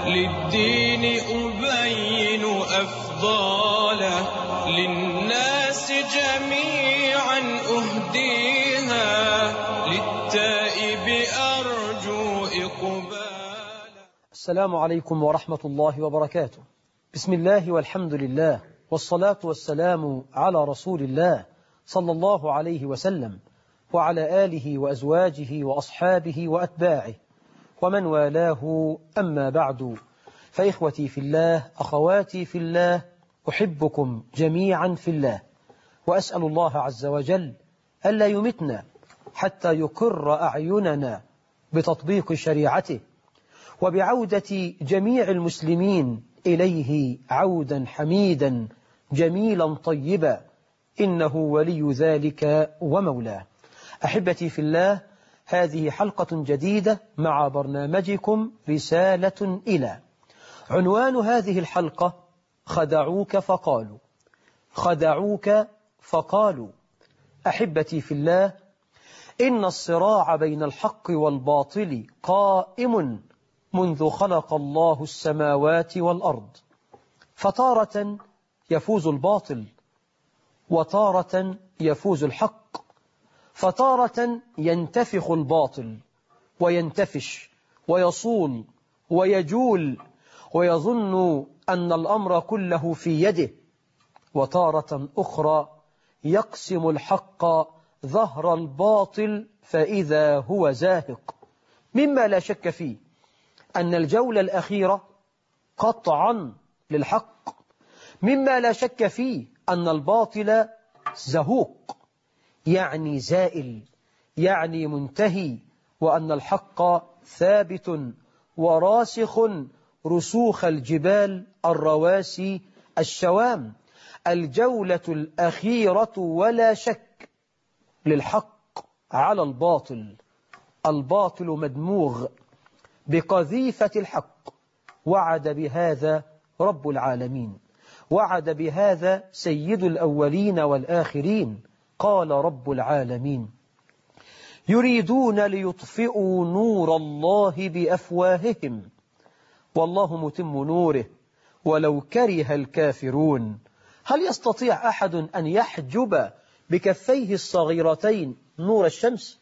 للدين أبين أفضاله للناس جميعا أهديها للتائب أرجو إقبالا السلام عليكم ورحمة الله وبركاته بسم الله والحمد لله والصلاة والسلام على رسول الله صلى الله عليه وسلم وعلى آله وأزواجه وأصحابه وأتباعه ومن والاه أما بعد فإخوتي في الله أخواتي في الله أحبكم جميعا في الله وأسأل الله عز وجل ألا يمتنا حتى يقر أعيننا بتطبيق شريعته وبعودة جميع المسلمين إليه عودا حميدا جميلا طيبا إنه ولي ذلك ومولاه أحبتي في الله هذه حلقة جديدة مع برنامجكم رسالة إلى عنوان هذه الحلقة خدعوك فقالوا خدعوك فقالوا أحبتي في الله إن الصراع بين الحق والباطل قائم منذ خلق الله السماوات والأرض فتارة يفوز الباطل وتارة يفوز الحق فتارة ينتفخ الباطل وينتفش ويصول ويجول ويظن أن الأمر كله في يده وتارة أخرى يقسم الحق ظهر الباطل فإذا هو زاهق مما لا شك فيه أن الجولة الأخيرة قطعا للحق مما لا شك فيه أن الباطل زهوق يعني زائل يعني منتهي وأن الحق ثابت وراسخ رسوخ الجبال الرواسي الشوام الجولة الأخيرة ولا شك للحق على الباطل الباطل مدموغ بقذيفة الحق وعد بهذا رب العالمين وعد بهذا سيد الأولين والآخرين قال رب العالمين يريدون ليطفئوا نور الله بأفواههم والله متم نوره ولو كره الكافرون هل يستطيع أحد أن يحجب بكفيه الصغيرتين نور الشمس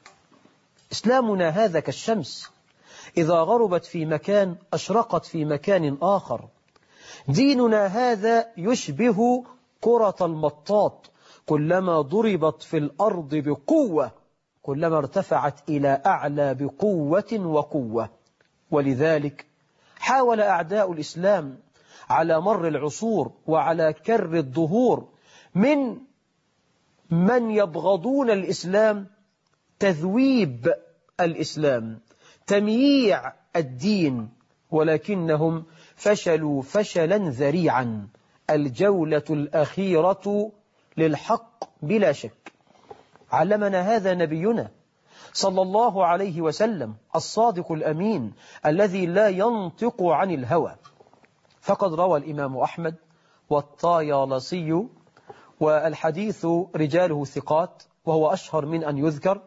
إسلامنا هذا كالشمس إذا غربت في مكان أشرقت في مكان آخر ديننا هذا يشبه كرة المطاط كلما ضربت في الأرض بقوة كلما ارتفعت إلى أعلى بقوة وقوة ولذلك حاول أعداء الإسلام على مر العصور وعلى كر الظهور من من يبغضون الإسلام تذويب الإسلام تمييع الدين ولكنهم فشلوا فشلا ذريعا الجولة الأخيرة للحق بلا شك علمنا هذا نبينا صلى الله عليه وسلم الصادق الأمين الذي لا ينطق عن الهوى فقد روى الإمام أحمد والطايالسي والحديث رجاله ثقات وهو أشهر من أن يذكر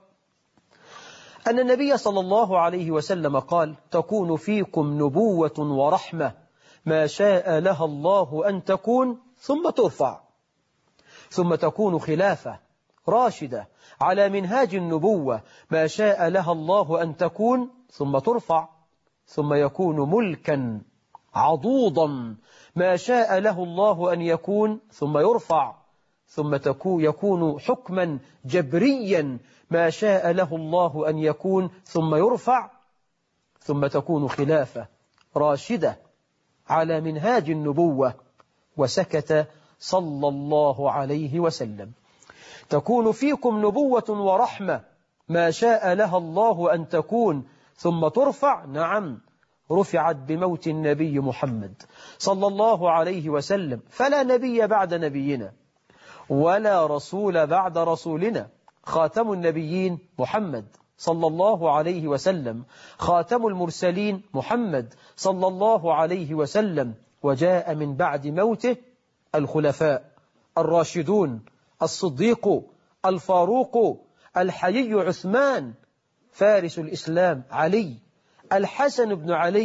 أن النبي صلى الله عليه وسلم قال تكون فيكم نبوة ورحمة ما شاء لها الله أن تكون ثم ترفع ثم تكون خلافة راشدة على منهاج النبوة ما شاء لها الله أن تكون ثم ترفع ثم يكون ملكا عضوضا ما شاء له الله أن يكون ثم يرفع ثم يكون حكما جبريا ما شاء له الله أن يكون ثم يرفع ثم تكون خلافة راشدة على منهاج النبوة وسكت صلى الله عليه وسلم تكون فيكم نبوة ورحمة ما شاء لها الله أن تكون ثم ترفع نعم رفعت بموت النبي محمد صلى الله عليه وسلم فلا نبي بعد نبينا ولا رسول بعد رسولنا خاتم النبيين محمد صلى الله عليه وسلم خاتم المرسلين محمد صلى الله عليه وسلم وجاء من بعد موته الخلفاء الراشدون الصديق الفاروق الحيي عثمان فارس الإسلام علي الحسن بن علي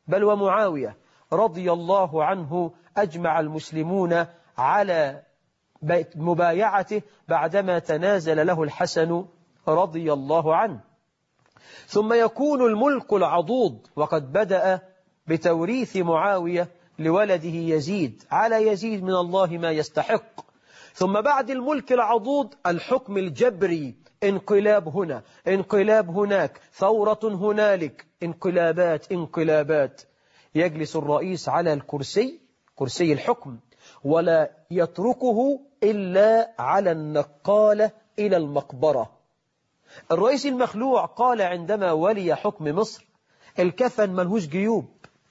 بل ومعاوية رضي الله عنه أجمع المسلمون على مبايعته بعدما تنازل له الحسن رضي الله عنه ثم يكون الملك العضوض وقد بدأ بتوريث معاوية لولده يزيد على يزيد من الله ما يستحق ثم بعد الملك العضوض الحكم الجبري انقلاب هنا انقلاب هناك ثورة هنالك انقلابات انقلابات يجلس الرئيس على الكرسي كرسي الحكم ولا يتركه إلا على النقالة إلى المقبرة الرئيس المخلوع قال عندما ولي حكم مصر الكفن ملهوش جيوب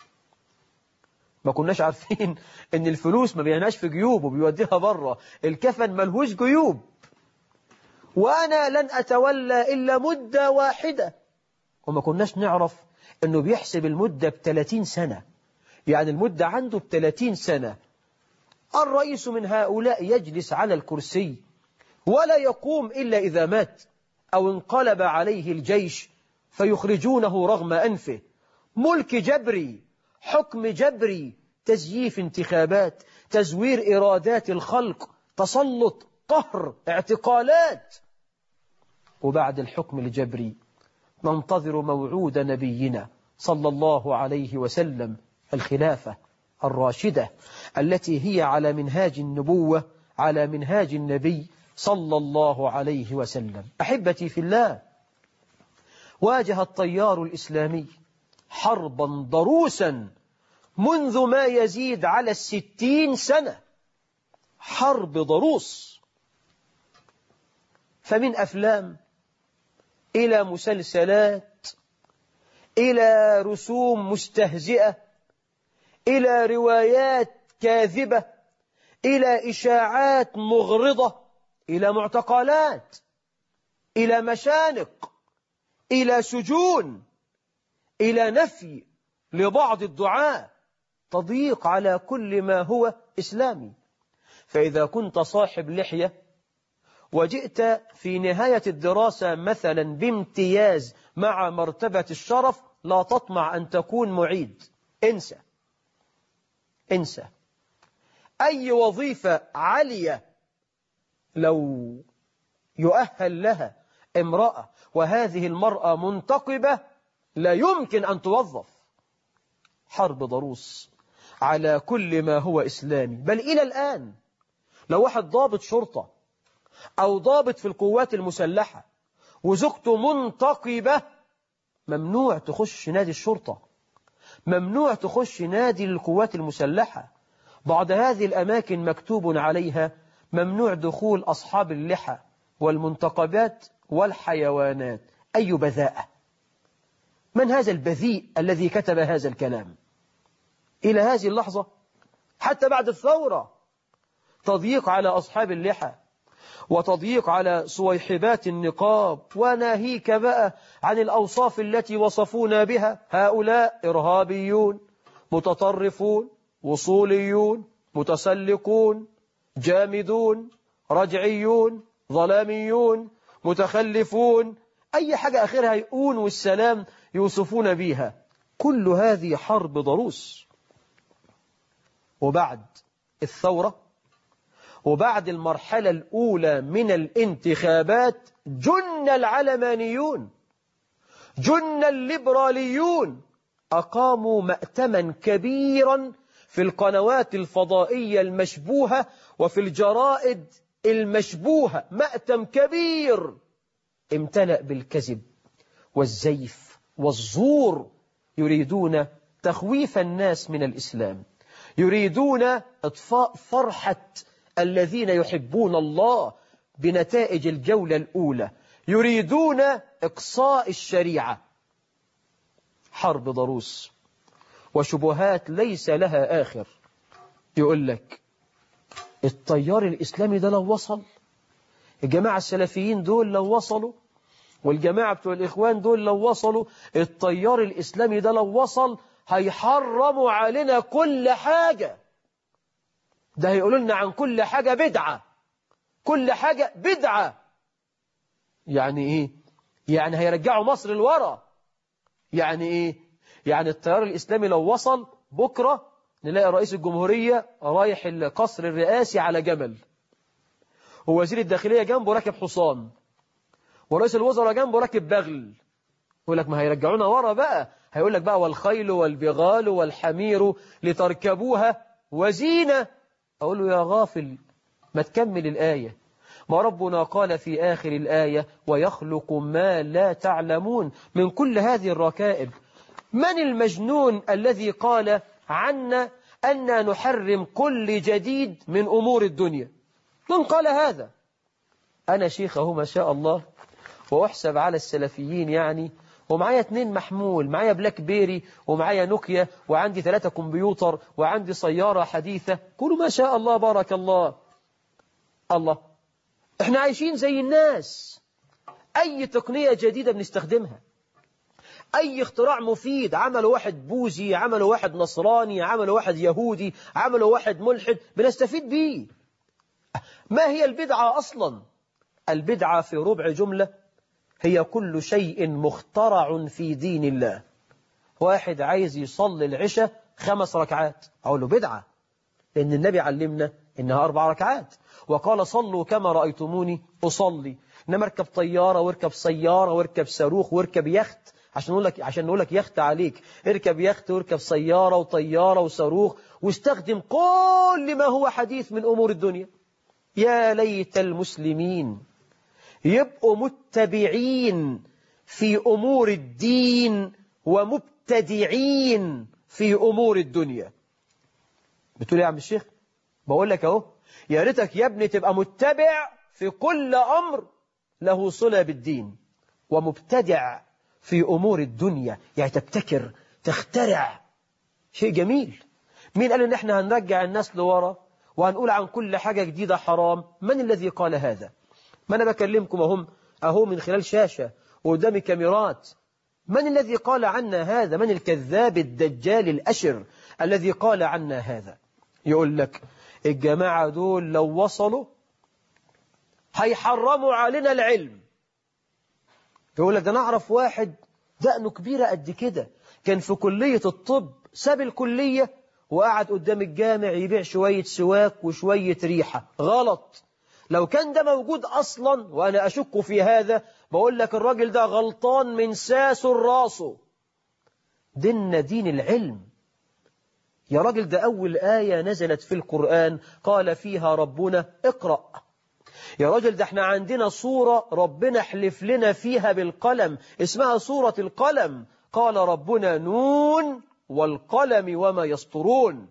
ما كناش عارفين ان الفلوس ما بيعناش في جيوب وبيوديها بره الكفن ملهوش جيوب وانا لن اتولى الا مدة واحدة وما كناش نعرف انه بيحسب المدة بثلاثين سنة يعني المدة عنده بثلاثين سنة الرئيس من هؤلاء يجلس على الكرسي ولا يقوم إلا إذا مات أو انقلب عليه الجيش فيخرجونه رغم أنفه ملك جبري حكم جبري تزييف انتخابات تزوير إرادات الخلق تسلط قهر اعتقالات وبعد الحكم الجبري ننتظر موعود نبينا صلى الله عليه وسلم الخلافة الراشدة التي هي على منهاج النبوة على منهاج النبي صلى الله عليه وسلم أحبتي في الله واجه الطيار الإسلامي حربا ضروسا منذ ما يزيد على الستين سنة حرب ضروس فمن أفلام إلى مسلسلات إلى رسوم مستهزئة إلى روايات كاذبة إلى إشاعات مغرضة إلى معتقلات إلى مشانق إلى سجون إلى نفي لبعض الدعاء تضييق على كل ما هو إسلامي فإذا كنت صاحب لحية وجئت في نهاية الدراسة مثلا بامتياز مع مرتبة الشرف لا تطمع أن تكون معيد انسى انسى أي وظيفة عالية لو يؤهل لها امرأة وهذه المرأة منتقبة لا يمكن أن توظف حرب ضروس على كل ما هو إسلامي بل إلى الآن لو واحد ضابط شرطة أو ضابط في القوات المسلحة وزوجته منتقبة ممنوع تخش نادي الشرطة ممنوع تخش نادي للقوات المسلحة بعض هذه الأماكن مكتوب عليها ممنوع دخول أصحاب اللحى والمنتقبات والحيوانات أي بذاءة من هذا البذيء الذي كتب هذا الكلام إلى هذه اللحظة حتى بعد الثورة تضييق على أصحاب اللحى وتضييق على صويحبات النقاب وناهيك بقى عن الأوصاف التي وصفونا بها هؤلاء إرهابيون متطرفون وصوليون متسلقون جامدون رجعيون ظلاميون متخلفون أي حاجة آخرها يقون والسلام يوصفون بيها كل هذه حرب ضروس وبعد الثورة وبعد المرحلة الأولى من الانتخابات جن العلمانيون جن الليبراليون أقاموا مأتما كبيرا في القنوات الفضائية المشبوهة وفي الجرائد المشبوهة مأتم كبير امتلأ بالكذب والزيف والزور يريدون تخويف الناس من الإسلام يريدون إطفاء فرحة الذين يحبون الله بنتائج الجولة الأولى يريدون إقصاء الشريعة حرب ضروس وشبهات ليس لها آخر يقول لك التيار الإسلامي ده لو وصل الجماعة السلفيين دول لو وصلوا والجماعة بتوع الإخوان دول لو وصلوا التيار الإسلامي ده لو وصل هيحرموا علينا كل حاجة ده هيقولوا لنا عن كل حاجة بدعة كل حاجة بدعة يعني إيه يعني هيرجعوا مصر لورا يعني إيه يعني التيار الإسلامي لو وصل بكرة نلاقي رئيس الجمهورية رايح القصر الرئاسي على جمل ووزير الداخلية جنبه راكب حصان ورئيس الوزراء جنبه راكب بغل يقول لك ما هيرجعونا ورا بقى هيقول لك بقى والخيل والبغال والحمير لتركبوها وزينة أقول له يا غافل ما تكمل الآية ما ربنا قال في آخر الآية ويخلق ما لا تعلمون من كل هذه الركائب من المجنون الذي قال عنا أن نحرم كل جديد من أمور الدنيا من قال هذا أنا شيخه ما شاء الله وأحسب على السلفيين يعني ومعايا اتنين محمول معايا بلاك بيري ومعايا نوكيا وعندي ثلاثة كمبيوتر وعندي سيارة حديثة قولوا ما شاء الله بارك الله الله احنا عايشين زي الناس أي تقنية جديدة بنستخدمها أي اختراع مفيد عمله واحد بوذي عمله واحد نصراني عمله واحد يهودي عمله واحد ملحد بنستفيد بيه ما هي البدعة أصلا البدعة في ربع جملة هي كل شيء مخترع في دين الله واحد عايز يصلي العشاء خمس ركعات أقول له بدعة لأن النبي علمنا إنها أربع ركعات وقال صلوا كما رأيتموني أصلي إنما اركب طيارة واركب سيارة واركب صاروخ واركب يخت عشان نقول لك عشان نقول لك يخت عليك اركب يخت واركب سيارة وطيارة وصاروخ واستخدم كل ما هو حديث من أمور الدنيا يا ليت المسلمين يبقوا متبعين في أمور الدين ومبتدعين في أمور الدنيا بتقول يا عم الشيخ بقول لك اهو يا ريتك يا ابني تبقى متبع في كل أمر له صلة بالدين ومبتدع في أمور الدنيا يعني تبتكر تخترع شيء جميل مين قال ان احنا هنرجع الناس لورا وهنقول عن كل حاجة جديدة حرام من الذي قال هذا ما أنا بكلمكم أهم أهو من خلال شاشة وقدامي كاميرات من الذي قال عنا هذا من الكذاب الدجال الأشر الذي قال عنا هذا يقول لك الجماعة دول لو وصلوا هيحرموا علينا العلم يقول لك ده نعرف واحد دقنه كبيرة قد كده كان في كلية الطب ساب الكلية وقعد قدام الجامع يبيع شوية سواك وشوية ريحة غلط لو كان ده موجود أصلا وأنا أشك في هذا بقول لك الراجل ده غلطان من ساس راسه ديننا دين العلم يا راجل ده أول آية نزلت في القرآن قال فيها ربنا اقرأ يا راجل ده احنا عندنا صورة ربنا حلف لنا فيها بالقلم اسمها صورة القلم قال ربنا نون والقلم وما يسطرون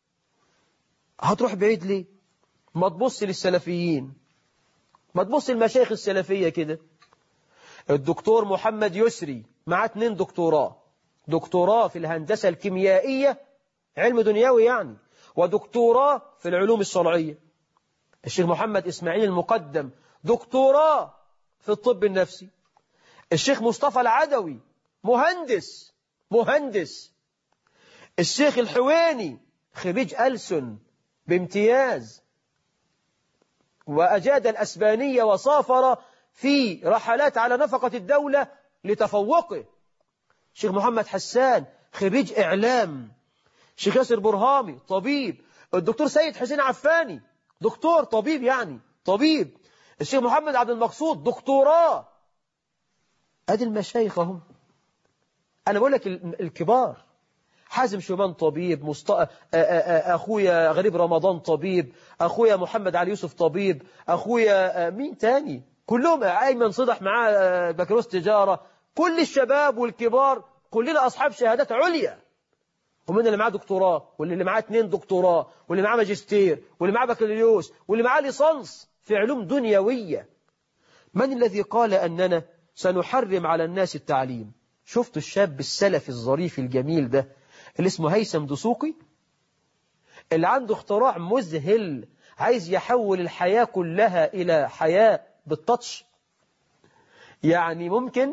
هتروح بعيد ليه ما تبص للسلفيين ما تبص للمشايخ السلفية كده الدكتور محمد يسري معاه اتنين دكتوراه دكتوراه في الهندسة الكيميائية علم دنيوي يعني ودكتوراه في العلوم الشرعية الشيخ محمد إسماعيل المقدم دكتوراه في الطب النفسي الشيخ مصطفى العدوي مهندس مهندس الشيخ الحويني خريج ألسن بامتياز وأجاد الأسبانية وسافر في رحلات على نفقة الدولة لتفوقه الشيخ محمد حسان خريج إعلام الشيخ ياسر برهامي طبيب الدكتور سيد حسين عفاني دكتور طبيب يعني طبيب الشيخ محمد عبد المقصود دكتوراه ادي المشايخ هم انا بقول لك الكبار حازم شومان طبيب مست... اخويا غريب رمضان طبيب اخويا محمد علي يوسف طبيب اخويا مين تاني كلهم ايمن صدح معاه بكالوريوس تجاره كل الشباب والكبار كلنا اصحاب شهادات عليا ومن اللي معاه دكتوراه واللي معاه اتنين دكتوراه واللي معاه ماجستير واللي معاه بكالوريوس واللي معاه ليسانس في علوم دنيوية من الذي قال أننا سنحرم على الناس التعليم شفتوا الشاب السلفي الظريف الجميل ده اللي اسمه هيثم دسوقي اللي عنده اختراع مذهل عايز يحول الحياة كلها إلى حياة بالتاتش يعني ممكن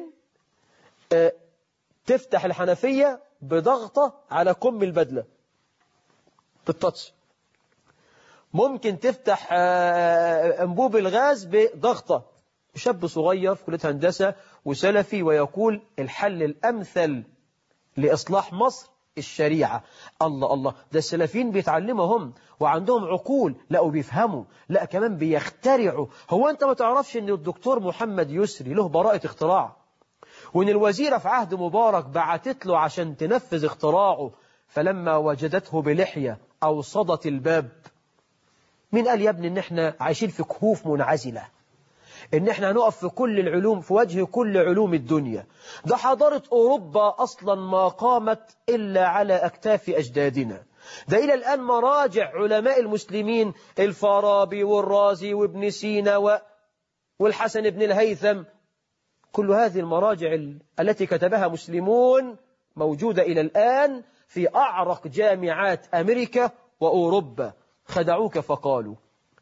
تفتح الحنفية بضغطة على كم البدلة بالتاتش ممكن تفتح أنبوب الغاز بضغطة شاب صغير في كلية هندسة وسلفي ويقول الحل الأمثل لإصلاح مصر الشريعة الله الله ده السلفيين بيتعلموا هم وعندهم عقول لا وبيفهموا لا كمان بيخترعوا هو أنت ما تعرفش أن الدكتور محمد يسري له براءة اختراع وأن الوزيرة في عهد مبارك بعتت له عشان تنفذ اختراعه فلما وجدته بلحية أوصدت الباب مين قال يا ابني ان احنا عايشين في كهوف منعزلة ان احنا هنقف في كل العلوم في وجه كل علوم الدنيا ده حضارة اوروبا اصلا ما قامت الا على اكتاف اجدادنا ده الى الان مراجع علماء المسلمين الفارابي والرازي وابن سينا و... والحسن بن الهيثم كل هذه المراجع التي كتبها مسلمون موجودة الى الان في اعرق جامعات امريكا واوروبا خدعوك فقالوا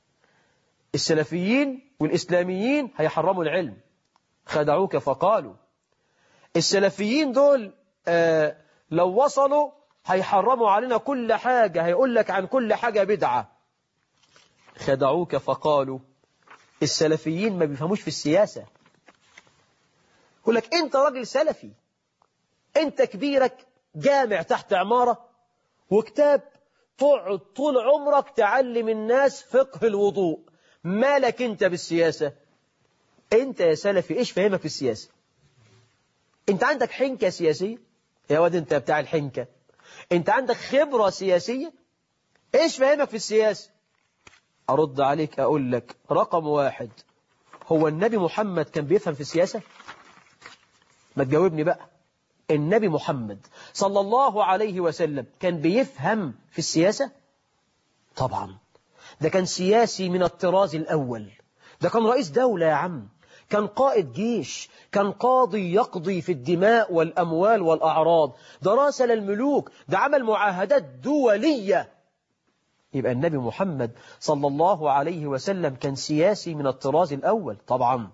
السلفيين والإسلاميين هيحرموا العلم خدعوك فقالوا السلفيين دول آه لو وصلوا هيحرموا علينا كل حاجة هيقول لك عن كل حاجة بدعة خدعوك فقالوا السلفيين ما بيفهموش في السياسة يقول لك انت راجل سلفي انت كبيرك جامع تحت عمارة وكتاب تقعد طول عمرك تعلم الناس فقه الوضوء مالك انت بالسياسة انت يا سلفي ايش فهمك في السياسة انت عندك حنكة سياسية يا واد انت بتاع الحنكة انت عندك خبرة سياسية ايش فهمك في السياسة ارد عليك اقول لك رقم واحد هو النبي محمد كان بيفهم في السياسة ما تجاوبني بقى النبي محمد صلى الله عليه وسلم كان بيفهم في السياسة طبعا ده كان سياسي من الطراز الأول ده كان رئيس دولة يا عم كان قائد جيش كان قاضي يقضي في الدماء والأموال والأعراض ده راسل الملوك ده عمل معاهدات دولية يبقى النبي محمد صلى الله عليه وسلم كان سياسي من الطراز الأول طبعا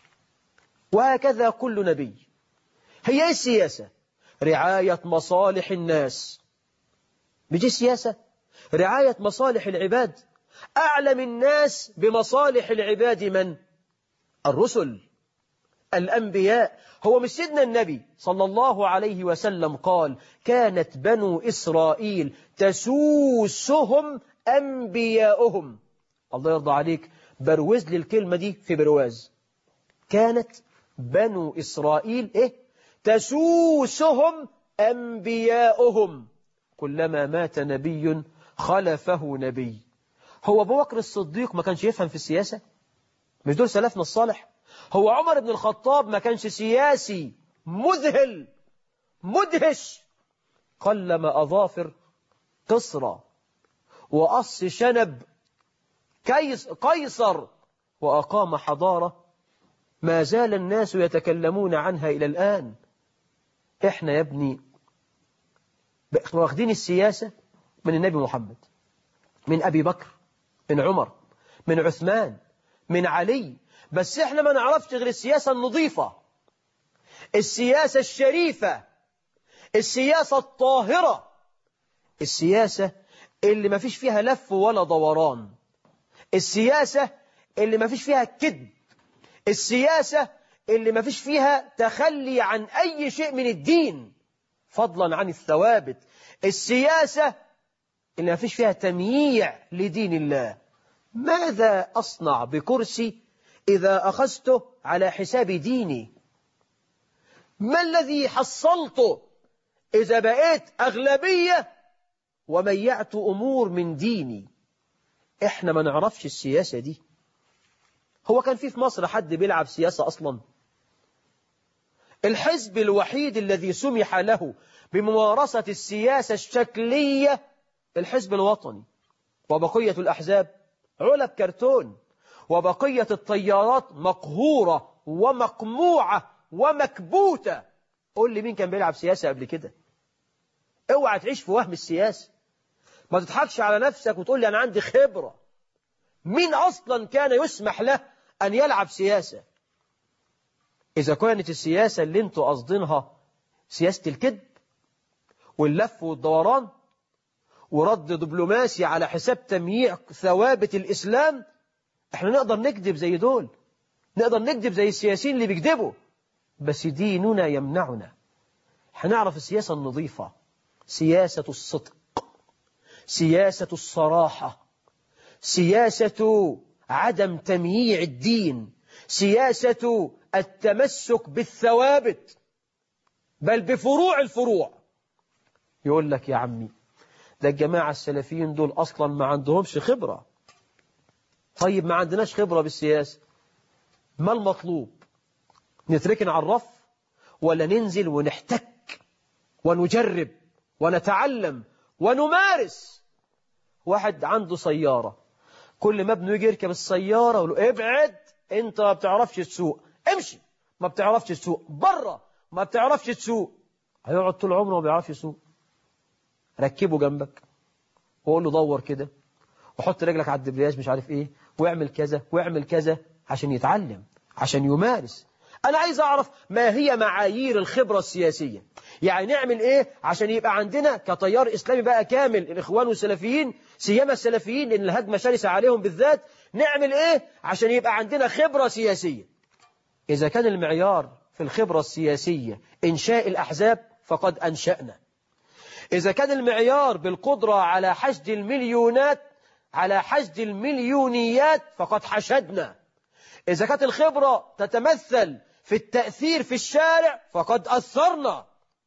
وهكذا كل نبي هي ايه السياسة رعاية مصالح الناس بيجي سياسة رعاية مصالح العباد أعلم الناس بمصالح العباد من الرسل الأنبياء هو مش سيدنا النبي صلى الله عليه وسلم قال كانت بنو إسرائيل تسوسهم أنبياؤهم الله يرضى عليك بروز لي الكلمة دي في برواز كانت بنو إسرائيل إيه تسوسهم أنبياؤهم كلما مات نبي خلفه نبي هو أبو بكر الصديق ما كانش يفهم في السياسة مش دول سلفنا الصالح هو عمر بن الخطاب ما كانش سياسي مذهل مدهش قلما أظافر قصرى وقص شنب كيس قيصر وأقام حضارة ما زال الناس يتكلمون عنها إلى الآن إحنا يا ابني واخدين السياسة من النبي محمد من أبي بكر من عمر من عثمان من علي بس إحنا ما نعرفش غير السياسة النظيفة السياسة الشريفة السياسة الطاهرة السياسة اللي ما فيش فيها لف ولا دوران السياسة اللي ما فيش فيها كذب السياسة اللي ما فيش فيها تخلي عن أي شيء من الدين فضلا عن الثوابت السياسة اللي ما فيش فيها تمييع لدين الله ماذا أصنع بكرسي إذا أخذته على حساب ديني ما الذي حصلته إذا بقيت أغلبية وميعت أمور من ديني إحنا ما نعرفش السياسة دي هو كان في في مصر حد بيلعب سياسة أصلا الحزب الوحيد الذي سمح له بممارسة السياسة الشكلية الحزب الوطني وبقية الأحزاب علب كرتون وبقية الطيارات مقهورة ومقموعة ومكبوتة قول لي مين كان بيلعب سياسة قبل كده اوعى تعيش في وهم السياسة ما تضحكش على نفسك وتقول لي أنا عندي خبرة مين أصلا كان يسمح له أن يلعب سياسة إذا كانت السياسة اللي انتوا قصدينها سياسة الكذب واللف والدوران ورد دبلوماسي على حساب تمييع ثوابت الإسلام احنا نقدر نكذب زي دول نقدر نكذب زي السياسيين اللي بيكذبوا بس ديننا يمنعنا هنعرف السياسة النظيفة سياسة الصدق سياسة الصراحة سياسة عدم تمييع الدين سياسة التمسك بالثوابت بل بفروع الفروع يقول لك يا عمي ده الجماعة السلفيين دول أصلا ما عندهمش خبرة طيب ما عندناش خبرة بالسياسة ما المطلوب نتركن على الرف ولا ننزل ونحتك ونجرب ونتعلم ونمارس واحد عنده سيارة كل ما ابنه يجي يركب السيارة يقول له ابعد انت ما بتعرفش تسوق امشي ما بتعرفش تسوق بره ما بتعرفش تسوق هيقعد طول عمره ما بيعرفش يسوق ركبه جنبك وقول له دور كده وحط رجلك على الدبرياج مش عارف ايه واعمل كذا واعمل كذا عشان يتعلم عشان يمارس أنا عايز أعرف ما هي معايير الخبرة السياسية يعني نعمل إيه عشان يبقى عندنا كتيار إسلامي بقى كامل الإخوان والسلفيين سيما السلفيين لأن الهجمة شرسة عليهم بالذات نعمل إيه عشان يبقى عندنا خبرة سياسية إذا كان المعيار في الخبرة السياسية إنشاء الأحزاب فقد أنشأنا إذا كان المعيار بالقدرة على حشد المليونات على حشد المليونيات فقد حشدنا إذا كانت الخبرة تتمثل في التأثير في الشارع فقد أثرنا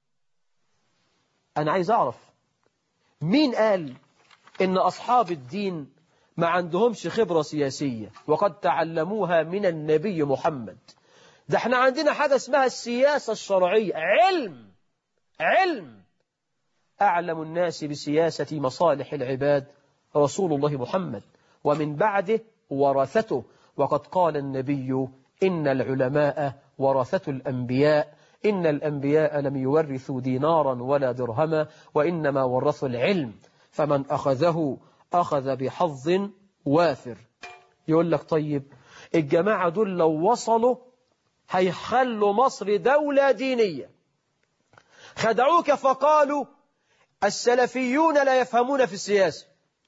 أنا عايز أعرف مين قال إن أصحاب الدين ما عندهمش خبرة سياسية وقد تعلموها من النبي محمد ده احنا عندنا حاجة اسمها السياسة الشرعية علم علم أعلم الناس بسياسة مصالح العباد رسول الله محمد ومن بعده ورثته وقد قال النبي إن العلماء ورثة الأنبياء إن الأنبياء لم يورثوا دينارا ولا درهما وإنما ورثوا العلم فمن أخذه أخذ بحظ وافر يقول لك طيب الجماعة دول لو وصلوا هيخلوا مصر دولة دينية خدعوك فقالوا السلفيون لا يفهمون في السياسة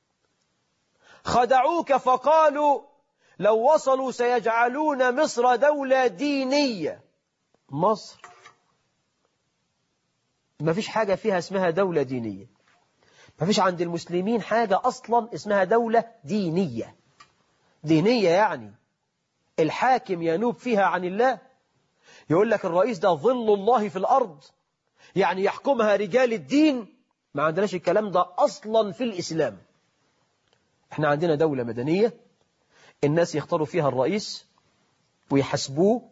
خدعوك فقالوا لو وصلوا سيجعلون مصر دولة دينية مصر ما فيش حاجة فيها اسمها دولة دينية ما فيش عند المسلمين حاجة أصلا اسمها دولة دينية دينية يعني الحاكم ينوب فيها عن الله يقول لك الرئيس ده ظل الله في الأرض يعني يحكمها رجال الدين ما عندناش الكلام ده أصلا في الإسلام احنا عندنا دولة مدنية الناس يختاروا فيها الرئيس ويحسبوه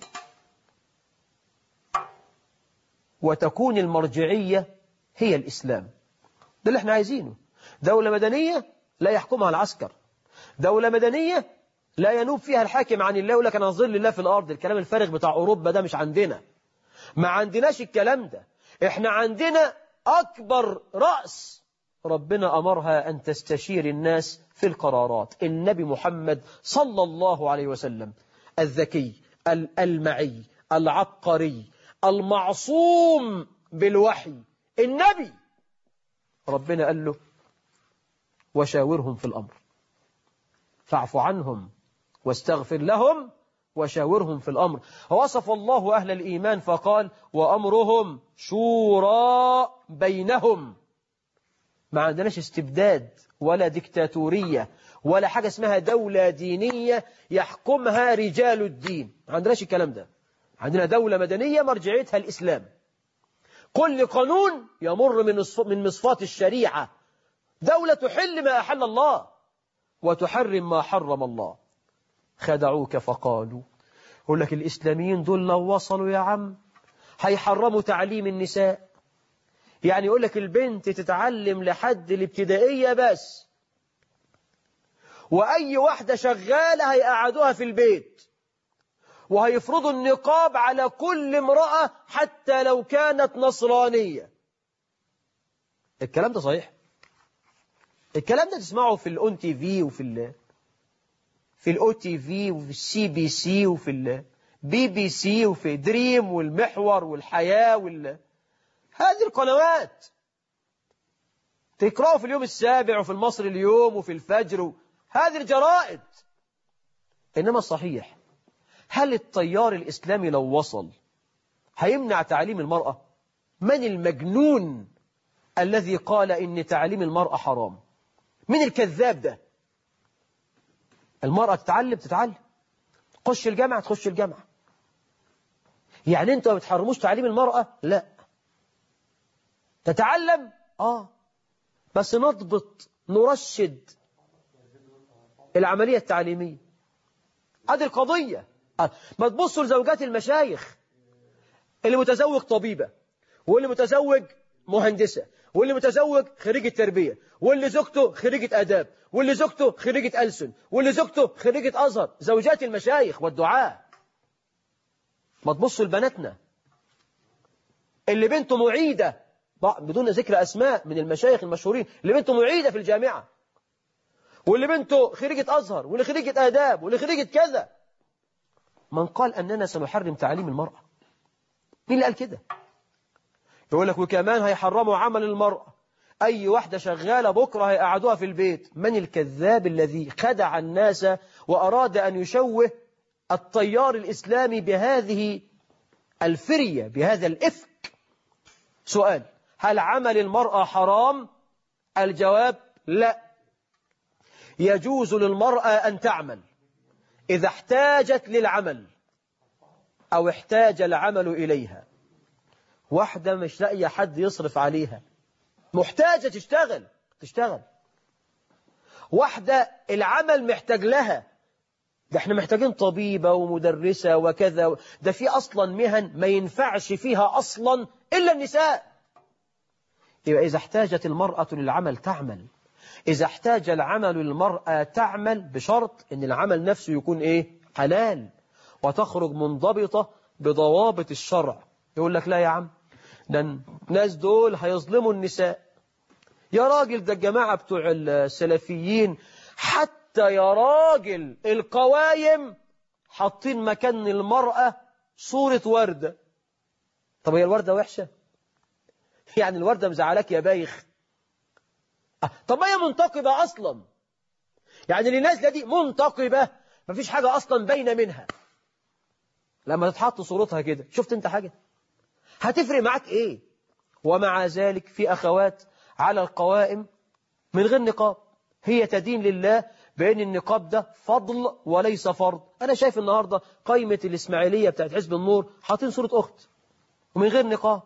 وتكون المرجعية هي الإسلام ده اللي احنا عايزينه دولة مدنية لا يحكمها العسكر دولة مدنية لا ينوب فيها الحاكم عن الله يقول لك أنا ظل الله في الأرض الكلام الفارغ بتاع أوروبا ده مش عندنا ما عندناش الكلام ده احنا عندنا أكبر رأس ربنا أمرها أن تستشير الناس في القرارات النبي محمد صلى الله عليه وسلم الذكي الألمعي العبقري المعصوم بالوحي النبي ربنا قال له وشاورهم في الأمر فاعف عنهم واستغفر لهم وشاورهم في الأمر وصف الله أهل الإيمان فقال وأمرهم شورى بينهم ما عندناش استبداد ولا ديكتاتورية ولا حاجة اسمها دولة دينية يحكمها رجال الدين ما عندناش الكلام ده عندنا دولة مدنية مرجعيتها الإسلام كل قانون يمر من من مصفات الشريعة دولة تحل ما أحل الله وتحرم ما حرم الله خدعوك فقالوا يقول لك الإسلاميين دول لو وصلوا يا عم هيحرموا تعليم النساء يعني يقول لك البنت تتعلم لحد الابتدائية بس وأي واحدة شغالة هيقعدوها في البيت وهيفرضوا النقاب على كل امرأة حتى لو كانت نصرانية الكلام ده صحيح الكلام ده تسمعه في الاون تي في وفي ال في الاو تي في وفي السي بي سي وفي البي بي سي وفي دريم والمحور والحياة وال هذه القنوات تقرأوا في اليوم السابع وفي المصري اليوم وفي الفجر هذه الجرائد إنما الصحيح هل التيار الإسلامي لو وصل هيمنع تعليم المرأة من المجنون الذي قال إن تعليم المرأة حرام من الكذاب ده المرأة تتعلم تتعلم تخش الجامعة تخش الجامعة يعني انتوا ما بتحرموش تعليم المرأة لا تتعلم اه بس نضبط نرشد العملية التعليمية هذه القضية آه. ما تبصوا لزوجات المشايخ اللي متزوج طبيبة واللي متزوج مهندسة واللي متزوج خريجة تربية واللي زوجته خريجة آداب واللي زوجته خريجة ألسن واللي زوجته خريجة أزهر زوجات المشايخ والدعاء ما تبصوا لبناتنا اللي بنته معيدة بدون ذكر أسماء من المشايخ المشهورين اللي بنته معيدة في الجامعة واللي بنته خريجة أزهر واللي خريجة آداب واللي خريجة كذا من قال أننا سنحرم تعليم المرأة مين اللي قال كده يقول لك وكمان هيحرموا عمل المرأة أي واحدة شغالة بكرة هيقعدوها في البيت من الكذاب الذي خدع الناس وأراد أن يشوه التيار الإسلامي بهذه الفرية بهذا الإفك سؤال هل عمل المرأة حرام الجواب لا يجوز للمرأة أن تعمل إذا احتاجت للعمل أو احتاج العمل إليها واحدة مش لاقية حد يصرف عليها محتاجة تشتغل تشتغل واحدة العمل محتاج لها ده احنا محتاجين طبيبة ومدرسة وكذا ده في أصلا مهن ما ينفعش فيها أصلا إلا النساء يبقى إذا احتاجت المرأة للعمل تعمل إذا احتاج العمل المرأة تعمل بشرط أن العمل نفسه يكون إيه حلال وتخرج منضبطة بضوابط الشرع يقول لك لا يا عم ده الناس دول هيظلموا النساء يا راجل ده الجماعة بتوع السلفيين حتى يا راجل القوايم حاطين مكان المرأة صورة وردة طب هي الوردة وحشة يعني الوردة مزعلاك يا بايخ أه. طب ما هي منتقبة أصلا يعني اللي نازلة دي منتقبة مفيش حاجة أصلا باينة منها لما تتحط صورتها كده شفت انت حاجة هتفرق معاك ايه ومع ذلك في أخوات على القوائم من غير نقاب هي تدين لله بأن النقاب ده فضل وليس فرض أنا شايف النهاردة قائمة الإسماعيلية بتاعت حزب النور حاطين صورة أخت ومن غير نقاب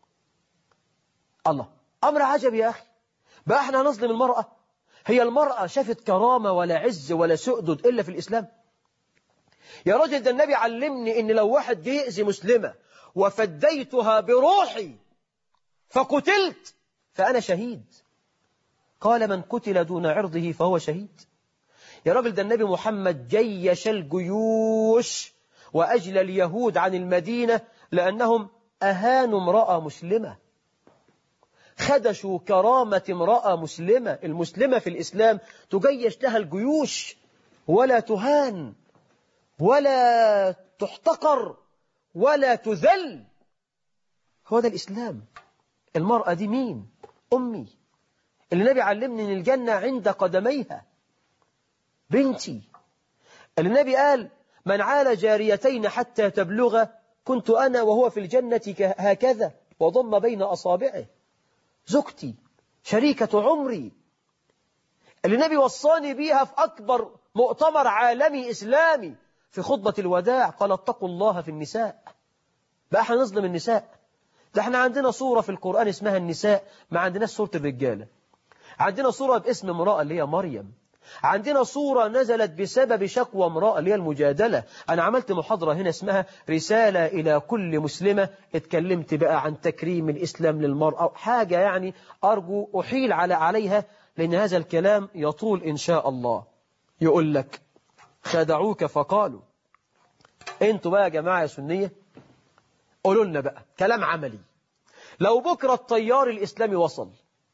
الله أمر عجب يا أخي بقى احنا نظلم المرأة هي المرأة شافت كرامة ولا عز ولا سؤدد إلا في الإسلام يا راجل ده النبي علمني إن لو واحد جه يأذي مسلمة وفديتها بروحي فقتلت فأنا شهيد قال من قتل دون عرضه فهو شهيد يا راجل ده النبي محمد جيش الجيوش وأجل اليهود عن المدينة لأنهم أهانوا امرأة مسلمة خدشوا كرامة امرأة مسلمة المسلمة في الإسلام تجيش لها الجيوش ولا تهان ولا تحتقر ولا تذل هو ده الإسلام المرأة دي مين أمي اللي النبي علمني أن الجنة عند قدميها بنتي اللي النبي قال من عال جاريتين حتى تبلغ كنت أنا وهو في الجنة هكذا وضم بين أصابعه زوجتي شريكة عمري اللي النبي وصاني بيها في أكبر مؤتمر عالمي إسلامي في خطبة الوداع قال اتقوا الله في النساء بقى احنا نظلم النساء ده احنا عندنا صورة في القرآن اسمها النساء ما عندناش صورة الرجالة عندنا صورة باسم امرأة اللي هي مريم عندنا صورة نزلت بسبب شكوى امرأة اللي هي المجادلة أنا عملت محاضرة هنا اسمها رسالة إلى كل مسلمة اتكلمت بقى عن تكريم الإسلام للمرأة حاجة يعني أرجو أحيل على عليها لأن هذا الكلام يطول إن شاء الله يقول لك خدعوك فقالوا انتوا بقى يا جماعة يا سنية قولوا لنا بقى كلام عملي لو بكرة التيار الإسلامي وصل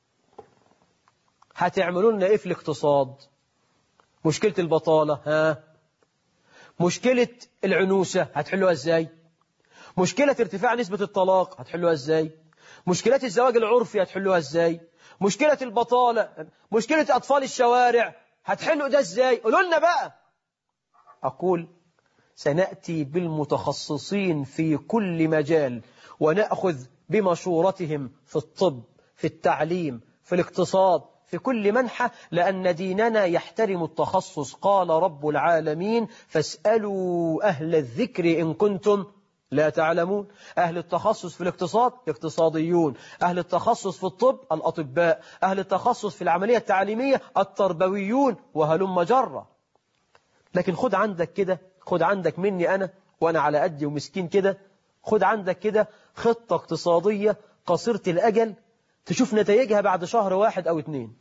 هتعملوا لنا إيه في الاقتصاد مشكلة البطالة ها مشكلة العنوسة هتحلوها إزاي مشكلة ارتفاع نسبة الطلاق هتحلوها إزاي مشكلات الزواج العرفي هتحلوها إزاي مشكلة البطالة مشكلة أطفال الشوارع هتحلوا ده إزاي قولوا لنا بقى أقول سنأتي بالمتخصصين في كل مجال ونأخذ بمشورتهم في الطب في التعليم في الاقتصاد في كل منحة لأن ديننا يحترم التخصص قال رب العالمين فاسألوا أهل الذكر إن كنتم لا تعلمون أهل التخصص في الاقتصاد اقتصاديون أهل التخصص في الطب الأطباء أهل التخصص في العملية التعليمية التربويون وهلم جرة لكن خد عندك كده خد عندك مني أنا وأنا على قدي ومسكين كده خد عندك كده خطة اقتصادية قصيرة الأجل تشوف نتائجها بعد شهر واحد أو اتنين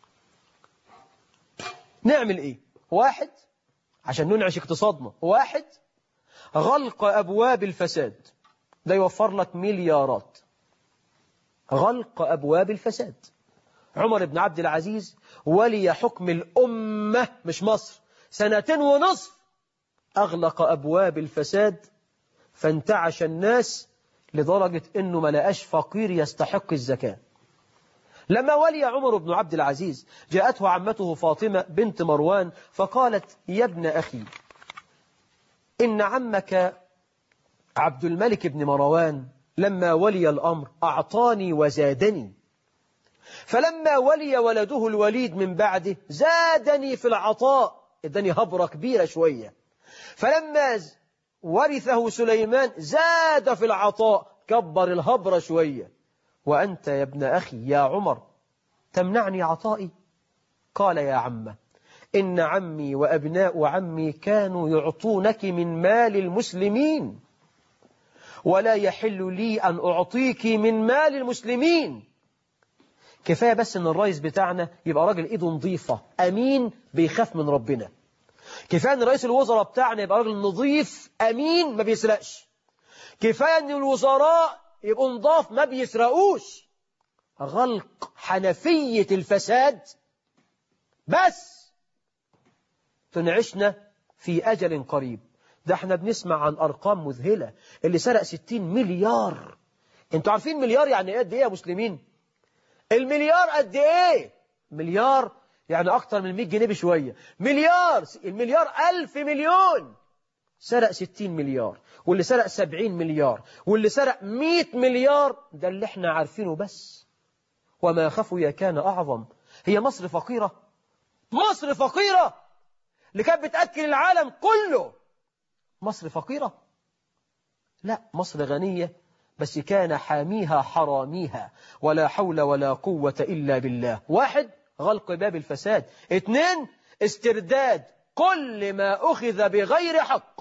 نعمل إيه واحد عشان ننعش اقتصادنا واحد غلق أبواب الفساد ده يوفر لك مليارات غلق أبواب الفساد عمر بن عبد العزيز ولي حكم الأمة مش مصر سنتين ونصف أغلق أبواب الفساد فانتعش الناس لدرجة أنه ما لقاش فقير يستحق الزكاة لما ولي عمر بن عبد العزيز جاءته عمته فاطمة بنت مروان فقالت يا ابن أخي إن عمك عبد الملك بن مروان لما ولي الأمر أعطاني وزادني فلما ولي ولده الوليد من بعده زادني في العطاء اداني هبرة كبيرة شوية فلما ورثه سليمان زاد في العطاء كبر الهبرة شوية وأنت يا ابن أخي يا عمر تمنعني عطائي قال يا عمه إن عمي وأبناء عمي كانوا يعطونك من مال المسلمين ولا يحل لي أن أعطيك من مال المسلمين كفاية بس أن الرئيس بتاعنا يبقى راجل إيده نظيفة أمين بيخاف من ربنا كفاية أن رئيس الوزراء بتاعنا يبقى راجل نظيف أمين ما بيسرقش كفاية أن الوزراء يبقوا نضاف ما بيسرقوش غلق حنفية الفساد بس تنعشنا في أجل قريب ده احنا بنسمع عن أرقام مذهلة اللي سرق 60 مليار انتوا عارفين مليار يعني ايه قد ايه يا مسلمين المليار قد ايه مليار يعني أكتر من 100 جنيه بشوية مليار المليار ألف مليون سرق 60 مليار واللي سرق 70 مليار واللي سرق 100 مليار ده اللي احنا عارفينه بس وما خفي كان أعظم هي مصر فقيرة مصر فقيرة اللي كانت بتأكل العالم كله مصر فقيرة لا مصر غنية بس كان حاميها حراميها ولا حول ولا قوة إلا بالله واحد غلق باب الفساد اثنين استرداد كل ما أخذ بغير حق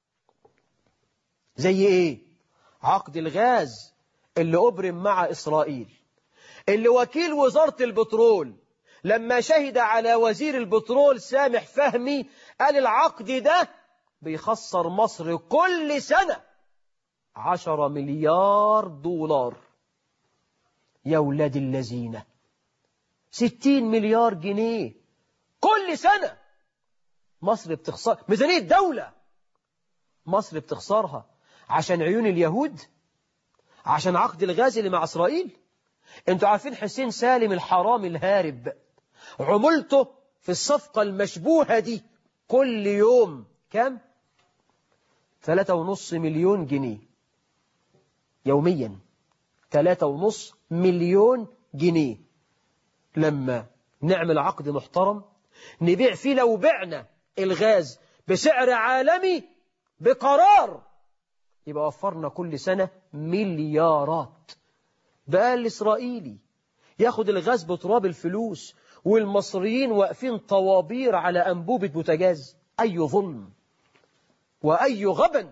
زي ايه عقد الغاز اللي أبرم مع إسرائيل اللي وكيل وزارة البترول لما شهد على وزير البترول سامح فهمي قال العقد ده بيخسر مصر كل سنة عشر مليار دولار يا ولاد الذين ستين مليار جنيه كل سنة مصر بتخسر ميزانية دولة مصر بتخسرها عشان عيون اليهود عشان عقد الغاز اللي مع إسرائيل انتوا عارفين حسين سالم الحرام الهارب عمولته في الصفقة المشبوهة دي كل يوم كم؟ ثلاثة ونص مليون جنيه يوميا ثلاثة ونص مليون جنيه لما نعمل عقد محترم نبيع فيه لو بعنا الغاز بسعر عالمي بقرار يبقى وفرنا كل سنة مليارات بقى الإسرائيلي ياخد الغاز بتراب الفلوس والمصريين واقفين طوابير على أنبوبة بوتاجاز أي ظلم وأي غبن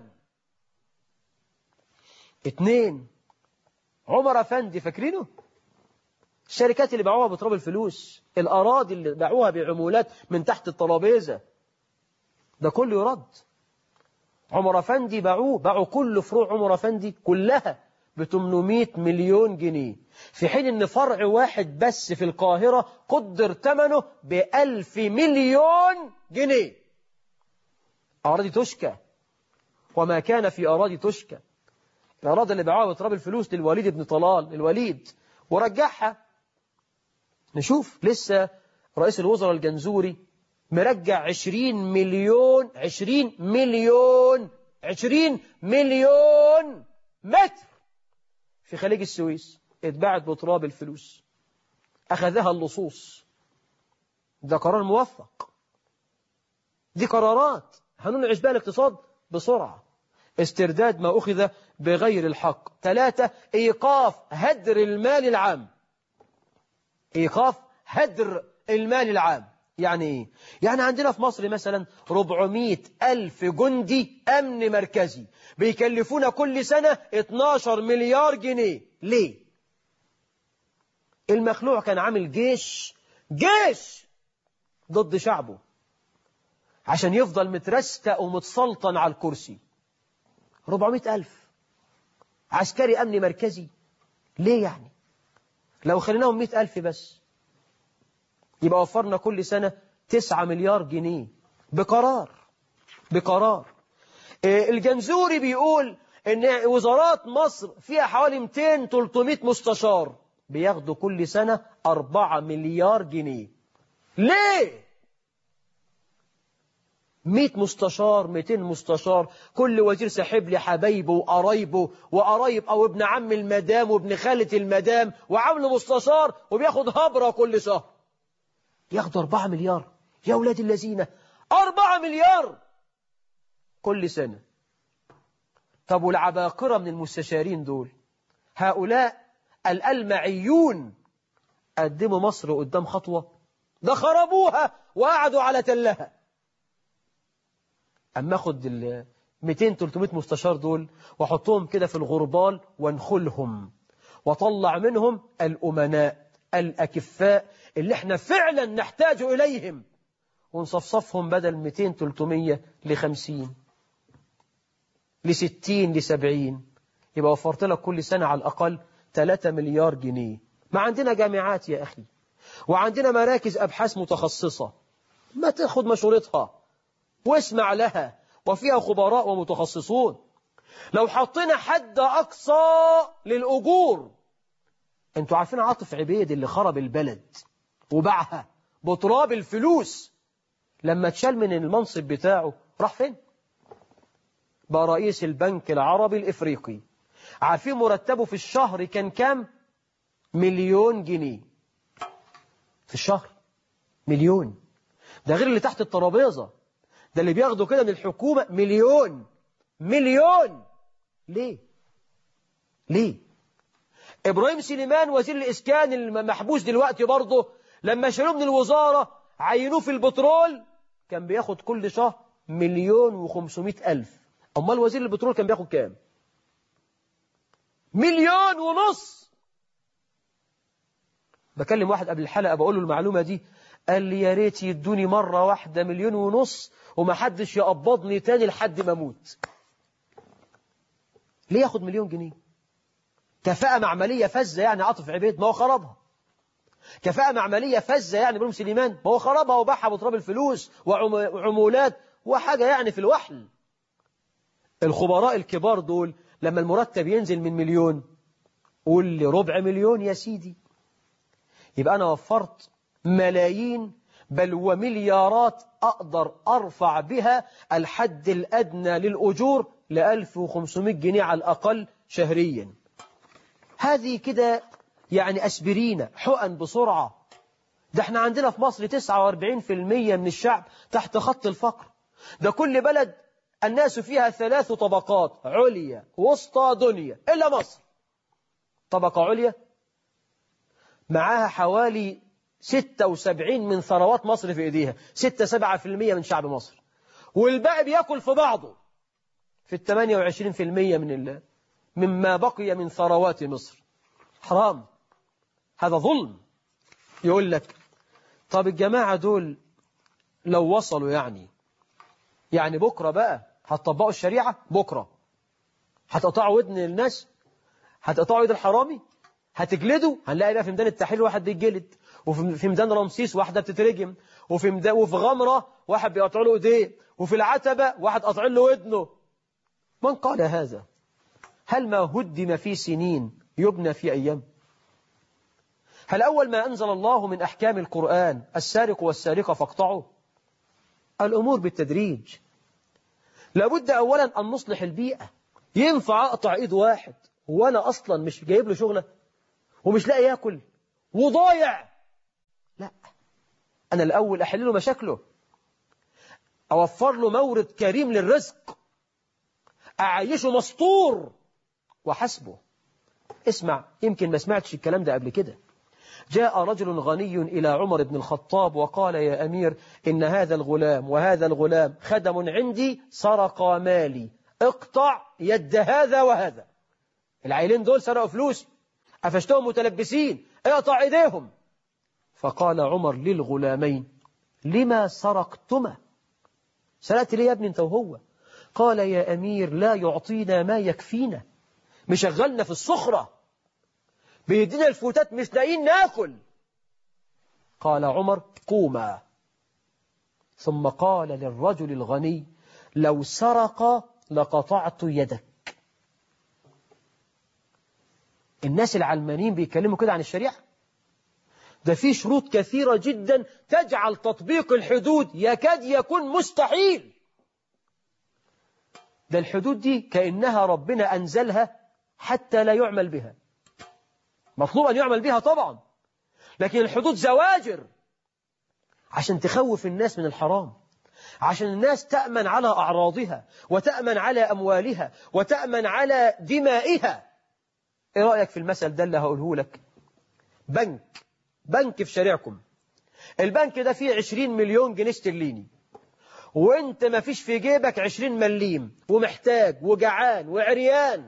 اتنين عمر أفندي فاكرينه الشركات اللي باعوها بتراب الفلوس الأراضي اللي باعوها بعمولات من تحت الترابيزة ده كله يرد عمر أفندي باعوه باعوا كل فروع عمر أفندي كلها ب 800 مليون جنيه في حين ان فرع واحد بس في القاهرة قدر ثمنه ب 1000 مليون جنيه أراضي تشكى وما كان في أراضي تشكى الأراضي اللي باعوها بتراب الفلوس للوليد بن طلال الوليد ورجعها نشوف لسه رئيس الوزراء الجنزوري مرجع 20 مليون 20 مليون 20 مليون متر في خليج السويس اتباعت بتراب الفلوس أخذها اللصوص ده قرار موفق دي قرارات هننعش بها الاقتصاد بسرعة استرداد ما أخذ بغير الحق ثلاثة إيقاف هدر المال العام إيقاف هدر المال العام يعني إيه؟ يعني عندنا في مصر مثلا 400 ألف جندي أمن مركزي بيكلفونا كل سنة 12 مليار جنيه ليه؟ المخلوع كان عامل جيش جيش ضد شعبه عشان يفضل مترستق ومتسلطن على الكرسي 400 ألف عسكري أمني مركزي ليه يعني لو خليناهم 100 ألف بس يبقى وفرنا كل سنة 9 مليار جنيه بقرار بقرار الجنزوري بيقول ان وزارات مصر فيها حوالي 200-300 مستشار بياخدوا كل سنة 4 مليار جنيه ليه 100 مستشار 200 مستشار كل وزير ساحب لي حبايبه وقرايبه وقرايب او ابن عم المدام وابن خالة المدام وعامله مستشار وبياخد هبرة كل شهر ياخدوا 4 مليار يا ولاد الذين 4 مليار كل سنة طب والعباقرة من المستشارين دول هؤلاء الألمعيون قدموا مصر قدام خطوة ده خربوها وقعدوا على تلها أما أخد ال 200 300 مستشار دول وأحطهم كده في الغربال وانخلهم وطلع منهم الأمناء الأكفاء اللي احنا فعلا نحتاج إليهم ونصفصفهم بدل 200 300 ل 50 ل 60 ل 70 يبقى وفرت لك كل سنة على الأقل 3 مليار جنيه ما عندنا جامعات يا أخي وعندنا مراكز أبحاث متخصصة ما تاخد مشورتها واسمع لها وفيها خبراء ومتخصصون لو حطينا حد أقصى للأجور انتوا عارفين عاطف عبيد اللي خرب البلد وباعها بتراب الفلوس لما اتشال من المنصب بتاعه راح فين بقى رئيس البنك العربي الإفريقي عارفين مرتبه في الشهر كان كام مليون جنيه في الشهر مليون ده غير اللي تحت الترابيزة ده اللي بياخده كده من الحكومة مليون مليون ليه ليه إبراهيم سليمان وزير الإسكان المحبوس دلوقتي برضه لما شالوه من الوزارة عينوه في البترول كان بياخد كل شهر مليون وخمسمائة ألف أمال وزير البترول كان بياخد كام مليون ونص بكلم واحد قبل الحلقة بقول له المعلومة دي قال لي يا ريت يدوني مرة واحدة مليون ونص وما حدش يقبضني تاني لحد ما اموت ليه ياخد مليون جنيه كفاءة معملية فزة يعني عاطف عبيد ما هو خربها كفاءة معملية فزة يعني ابراهيم سليمان ما هو خربها وباعها بتراب الفلوس وعمولات وحاجة يعني في الوحل الخبراء الكبار دول لما المرتب ينزل من مليون قول لي ربع مليون يا سيدي يبقى أنا وفرت ملايين بل ومليارات أقدر أرفع بها الحد الأدنى للأجور ل 1500 جنيه على الأقل شهريا هذه كده يعني أسبرينا حقن بسرعة ده احنا عندنا في مصر 49% من الشعب تحت خط الفقر ده كل بلد الناس فيها ثلاث طبقات عليا وسطى دنيا إلا مصر طبقة عليا معاها حوالي 76 من ثروات مصر في إيديها 6-7% من شعب مصر والباقي بياكل في بعضه في ال 28% من الله مما بقي من ثروات مصر حرام هذا ظلم يقول لك طب الجماعة دول لو وصلوا يعني يعني بكرة بقى هتطبقوا الشريعة بكرة هتقطعوا ودن الناس هتقطعوا ايد الحرامي هتجلدوا هنلاقي بقى في ميدان التحرير واحد بيتجلد وفي ميدان رمسيس واحدة بتترجم وفي ميدان وفي غمرة واحد بيقطع له ايديه وفي العتبة واحد قطع له ودنه من قال هذا هل ما هدم في سنين يبنى في أيام هل أول ما أنزل الله من أحكام القرآن السارق والسارقة فاقطعوا الأمور بالتدريج لابد أولا أن نصلح البيئة ينفع أقطع إيد واحد هو أنا أصلا مش جايب له شغلة ومش لاقي ياكل وضايع لا أنا الأول أحل له مشاكله أوفر له مورد كريم للرزق أعيشه مسطور وحسبه اسمع يمكن ما سمعتش الكلام ده قبل كده جاء رجل غني إلى عمر بن الخطاب وقال يا أمير إن هذا الغلام وهذا الغلام خدم عندي سرقا مالي اقطع يد هذا وهذا العائلين دول سرقوا فلوس قفشتهم متلبسين اقطع ايديهم فقال عمر للغلامين لما سرقتما سرقت ليه يا ابني انت وهو قال يا أمير لا يعطينا ما يكفينا مشغلنا في الصخرة بيدينا الفوتات مش لاقيين ناكل قال عمر قوما ثم قال للرجل الغني لو سرق لقطعت يدك الناس العلمانيين بيتكلموا كده عن الشريعة ده في شروط كثيرة جدا تجعل تطبيق الحدود يكاد يكون مستحيل ده الحدود دي كأنها ربنا أنزلها حتى لا يعمل بها مطلوب أن يعمل بها طبعا لكن الحدود زواجر عشان تخوف الناس من الحرام عشان الناس تأمن على أعراضها وتأمن على أموالها وتأمن على دمائها إيه رأيك في المثل ده اللي هقوله لك بنك بنك في شارعكم البنك ده فيه 20 مليون جنيه استرليني وانت ما فيش في جيبك 20 مليم ومحتاج وجعان وعريان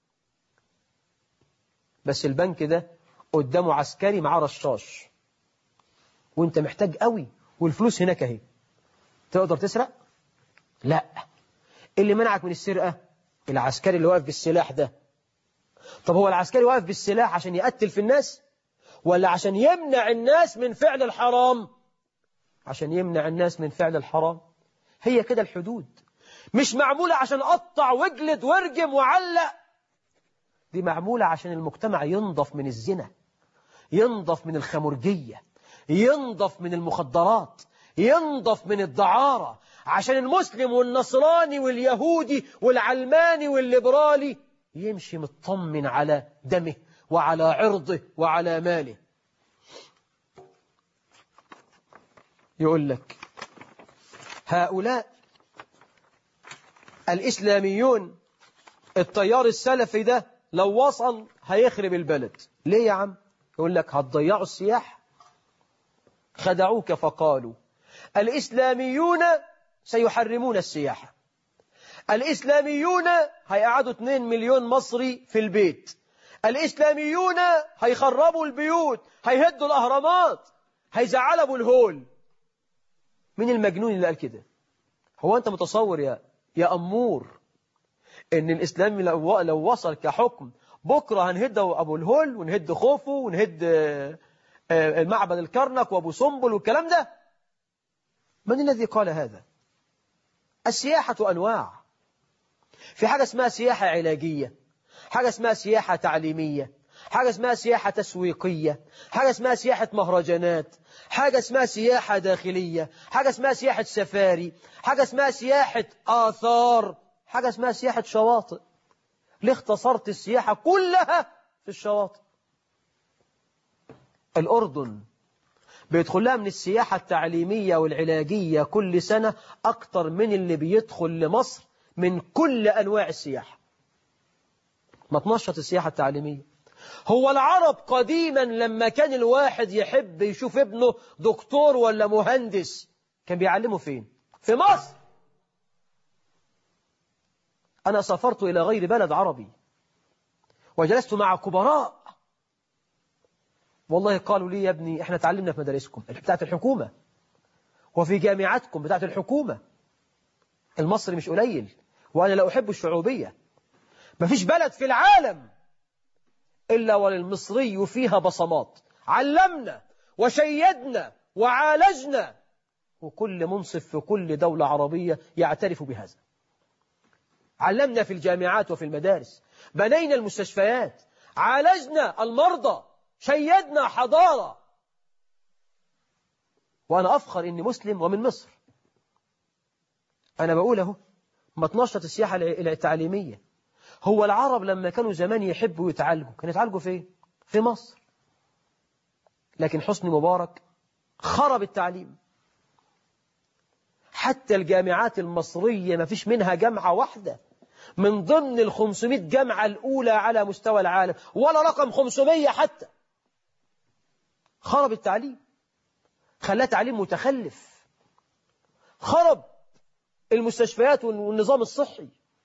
بس البنك ده قدامه عسكري معاه رشاش وانت محتاج قوي والفلوس هناك اهي تقدر تسرق لا اللي منعك من السرقة العسكري اللي واقف بالسلاح ده طب هو العسكري واقف بالسلاح عشان يقتل في الناس ولا عشان يمنع الناس من فعل الحرام عشان يمنع الناس من فعل الحرام هي كده الحدود مش معمولة عشان أقطع واجلد وارجم وعلق دي معمولة عشان المجتمع ينضف من الزنا ينضف من الخمرجية ينضف من المخدرات ينضف من الدعارة عشان المسلم والنصراني واليهودي والعلماني والليبرالي يمشي مطمن على دمه وعلى عرضه وعلى ماله يقول لك هؤلاء الإسلاميون التيار السلفي ده لو وصل هيخرب البلد ليه يا عم يقول لك هتضيعوا السياح خدعوك فقالوا الإسلاميون سيحرمون السياحة الإسلاميون هيقعدوا 2 مليون مصري في البيت الإسلاميون هيخربوا البيوت هيهدوا الأهرامات هيزعلوا أبو الهول مين المجنون اللي قال كده هو أنت متصور يا يا أمور إن الإسلام لو لو وصل كحكم بكرة هنهد أبو الهول ونهد خوفو ونهد المعبد الكرنك وأبو سنبل والكلام ده من الذي قال هذا السياحة أنواع في حاجة اسمها سياحة علاجية حاجة اسمها سياحة تعليمية حاجة اسمها سياحة تسويقية حاجة اسمها سياحة مهرجانات حاجة اسمها سياحة داخلية حاجة اسمها سياحة سفاري حاجة اسمها سياحة آثار حاجة اسمها سياحة شواطئ ليه اختصرت السياحة كلها في الشواطئ الأردن بيدخل لها من السياحة التعليمية والعلاجية كل سنة أكتر من اللي بيدخل لمصر من كل أنواع السياحة ما تنشط السياحة التعليمية هو العرب قديما لما كان الواحد يحب يشوف ابنه دكتور ولا مهندس كان بيعلمه فين في مصر أنا سافرت إلى غير بلد عربي وجلست مع كبراء والله قالوا لي يا ابني احنا تعلمنا في مدارسكم بتاعت الحكومة وفي جامعاتكم بتاعت الحكومة المصري مش قليل وأنا لا أحب الشعوبية مفيش بلد في العالم إلا وللمصري فيها بصمات علمنا وشيدنا وعالجنا وكل منصف في كل دولة عربية يعترف بهذا علمنا في الجامعات وفي المدارس بنينا المستشفيات عالجنا المرضى شيدنا حضارة وأنا أفخر إني مسلم ومن مصر أنا بقول أهو ما تنشط السياحة التعليمية هو العرب لما كانوا زمان يحبوا يتعالجوا كانوا يتعالجوا فين في مصر لكن حسني مبارك خرب التعليم حتى الجامعات المصرية ما فيش منها جامعة واحدة من ضمن ال 500 جامعة الأولى على مستوى العالم ولا رقم 500 حتى خرب التعليم خلاه تعليم متخلف خرب المستشفيات والنظام الصحي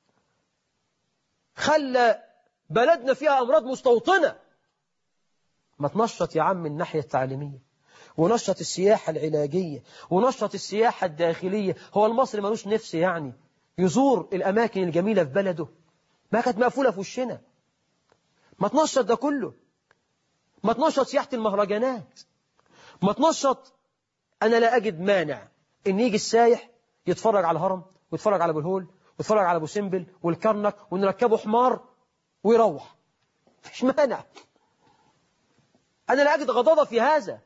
خلى بلدنا فيها أمراض مستوطنة ما تنشط يا عم من الناحية التعليمية ونشط السياحة العلاجية ونشط السياحة الداخلية هو المصري ملوش نفس يعني يزور الأماكن الجميلة في بلده ما كانت مقفولة في وشنا ما تنشط ده كله ما تنشط سياحة المهرجانات ما تنشط أنا لا أجد مانع إن يجي السايح يتفرج على الهرم ويتفرج على أبو الهول ويتفرج على أبو سمبل والكرنك ونركبه حمار ويروح مفيش مانع أنا لا أجد غضاضة في هذا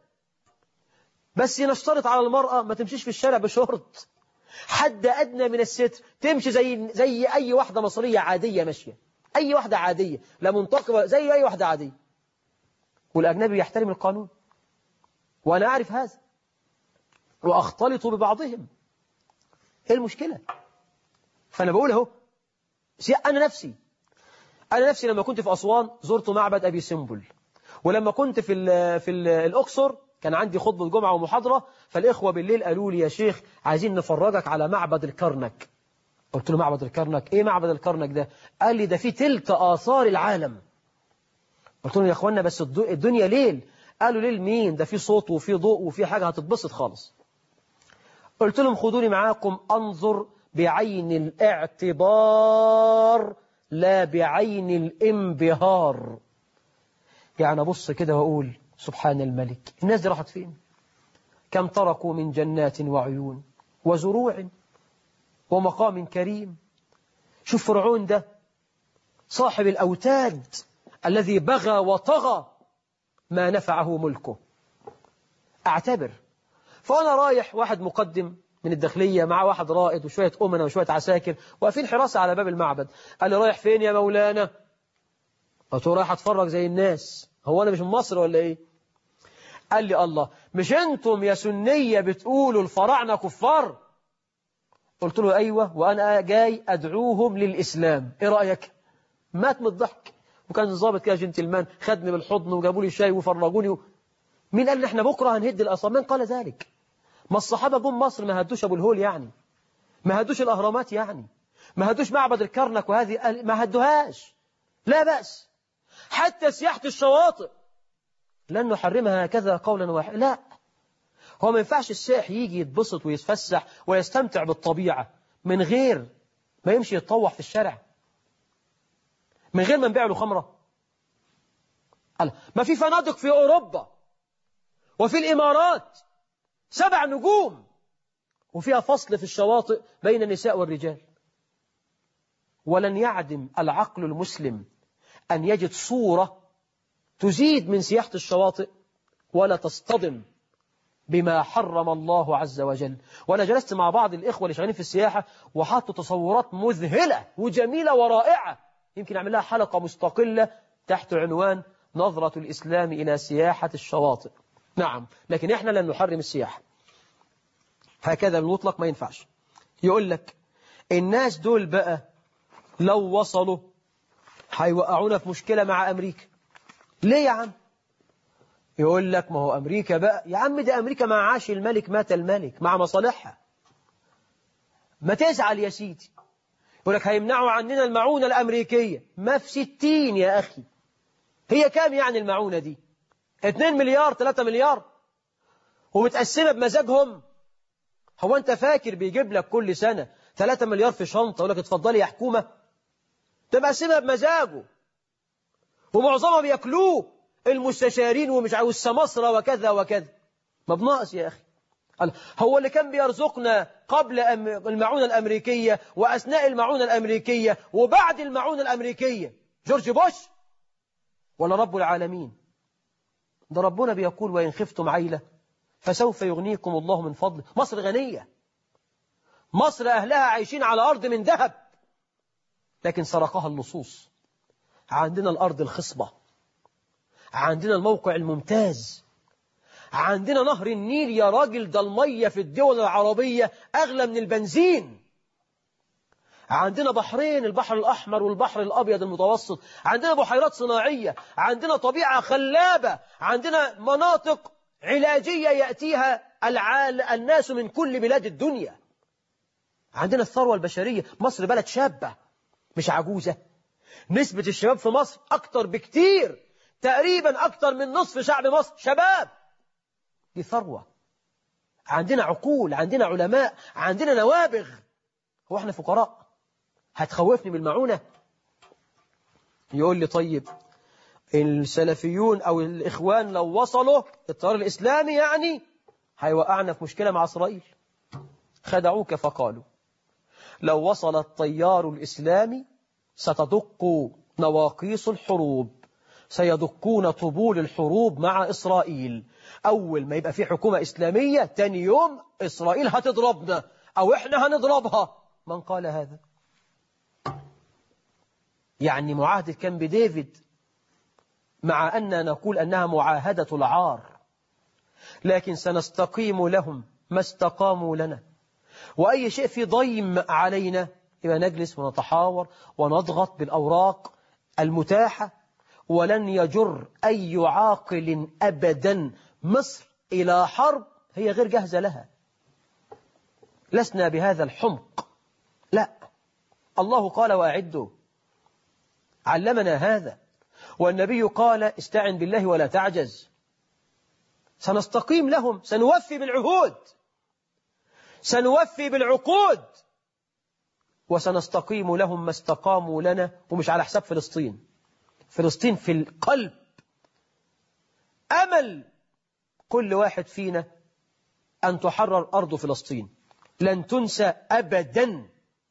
بس نشترط على المرأة ما تمشيش في الشارع بشورت حد أدنى من الستر تمشي زي زي أي واحدة مصرية عادية ماشية أي واحدة عادية لا منتقبة زي أي واحدة عادية والأجنبي يحترم القانون وأنا أعرف هذا وأختلط ببعضهم إيه المشكلة فأنا بقول أهو أنا نفسي أنا نفسي لما كنت في أسوان زرت معبد أبي سمبل ولما كنت في ال في ال الأقصر كان عندي خطبة جمعة ومحاضرة فالإخوة بالليل قالوا لي يا شيخ عايزين نفرجك على معبد الكرنك قلت له معبد الكرنك إيه معبد الكرنك ده قال لي ده فيه تلك آثار العالم قلت له يا أخوانا بس الدنيا ليل قالوا ليل مين ده فيه صوت وفيه ضوء وفيه حاجة هتتبسط خالص قلت لهم خدوني معاكم أنظر بعين الاعتبار لا بعين الانبهار يعني أبص كده وأقول سبحان الملك الناس دي راحت فين كم تركوا من جنات وعيون وزروع ومقام كريم شوف فرعون ده صاحب الأوتاد الذي بغى وطغى ما نفعه ملكه أعتبر فأنا رايح واحد مقدم من الداخلية مع واحد رائد وشوية أمنا وشوية عساكر واقفين حراسة على باب المعبد قال لي رايح فين يا مولانا قلت له رايح أتفرج زي الناس هو أنا مش من مصر ولا إيه قال لي الله مش أنتم يا سنية بتقولوا الفراعنة كفار قلت له أيوة وأنا جاي أدعوهم للإسلام إيه رأيك مات من الضحك وكان الضابط كده جنتلمان خدني بالحضن وجابوا لي شاي وفرجوني و... مين قال لي احنا بكرة هنهد الأصنام من قال ذلك ما الصحابة جم مصر ما هدوش أبو الهول يعني ما هدوش الأهرامات يعني ما هدوش معبد الكرنك وهذه ما هدوهاش لا بأس حتى سياحة الشواطئ لن نحرمها هكذا قولا واحدا لا هو ما ينفعش السائح يجي يتبسط ويتفسح ويستمتع بالطبيعة من غير ما يمشي يتطوح في الشارع من غير ما نبيع له خمرة قال ما في فنادق في أوروبا وفي الإمارات سبع نجوم وفيها فصل في الشواطئ بين النساء والرجال ولن يعدم العقل المسلم أن يجد صورة تزيد من سياحة الشواطئ ولا تصطدم بما حرم الله عز وجل وأنا جلست مع بعض الإخوة اللي شغالين في السياحة وحطوا تصورات مذهلة وجميلة ورائعة يمكن أعمل لها حلقة مستقلة تحت عنوان نظرة الإسلام إلى سياحة الشواطئ نعم لكن إحنا لن نحرم السياحة هكذا المطلق ما ينفعش يقول لك الناس دول بقى لو وصلوا هيوقعونا في مشكلة مع أمريكا ليه يا عم يقول لك ما هو أمريكا بقى يا عم ده أمريكا مع عاش الملك مات الملك مع مصالحها ما تزعل يا سيدي يقول لك هيمنعوا عننا المعونة الأمريكية ما في ستين يا أخي هي كام يعني المعونة دي 2 مليار 3 مليار ومتقسمة بمزاجهم هو أنت فاكر بيجيب لك كل سنة 3 مليار في شنطة يقول لك اتفضلي يا حكومة تبقى مقسمها بمزاجه ومعظمها بياكلوه المستشارين ومش عاوز سمسرة وكذا وكذا ما بناقص يا أخي هو اللي كان بيرزقنا قبل المعونة الأمريكية وأثناء المعونة الأمريكية وبعد المعونة الأمريكية جورج بوش ولا رب العالمين ده ربنا بيقول وإن خفتم عيلة فسوف يغنيكم الله من فضله مصر غنية مصر أهلها عايشين على أرض من ذهب لكن سرقها اللصوص عندنا الأرض الخصبة عندنا الموقع الممتاز عندنا نهر النيل يا راجل ده المية في الدول العربية أغلى من البنزين عندنا بحرين البحر الأحمر والبحر الأبيض المتوسط عندنا بحيرات صناعية عندنا طبيعة خلابة عندنا مناطق علاجية يأتيها العال الناس من كل بلاد الدنيا عندنا الثروة البشرية مصر بلد شابة مش عجوزة نسبة الشباب في مصر أكتر بكتير تقريبا أكتر من نصف شعب مصر شباب دي ثروة عندنا عقول عندنا علماء عندنا نوابغ هو احنا فقراء هتخوفني بالمعونة يقول لي طيب السلفيون أو الإخوان لو وصلوا التيار الإسلامي يعني هيوقعنا في مشكلة مع إسرائيل خدعوك فقالوا لو وصل التيار الإسلامي ستدق نواقيس الحروب سيدقون طبول الحروب مع إسرائيل أول ما يبقى في حكومة إسلامية تاني يوم إسرائيل هتضربنا أو إحنا هنضربها من قال هذا يعني معاهدة كامب ديفيد مع أن نقول أنها معاهدة العار لكن سنستقيم لهم ما استقاموا لنا وأي شيء في ضيم علينا يبقى نجلس ونتحاور ونضغط بالأوراق المتاحة ولن يجر أي عاقل أبدا مصر إلى حرب هي غير جاهزة لها لسنا بهذا الحمق لا الله قال وأعدوا علمنا هذا والنبي قال استعن بالله ولا تعجز سنستقيم لهم سنوفي بالعهود سنوفي بالعقود وسنستقيم لهم ما استقاموا لنا ومش على حساب فلسطين فلسطين في القلب أمل كل واحد فينا أن تحرر أرض فلسطين لن تنسى أبدا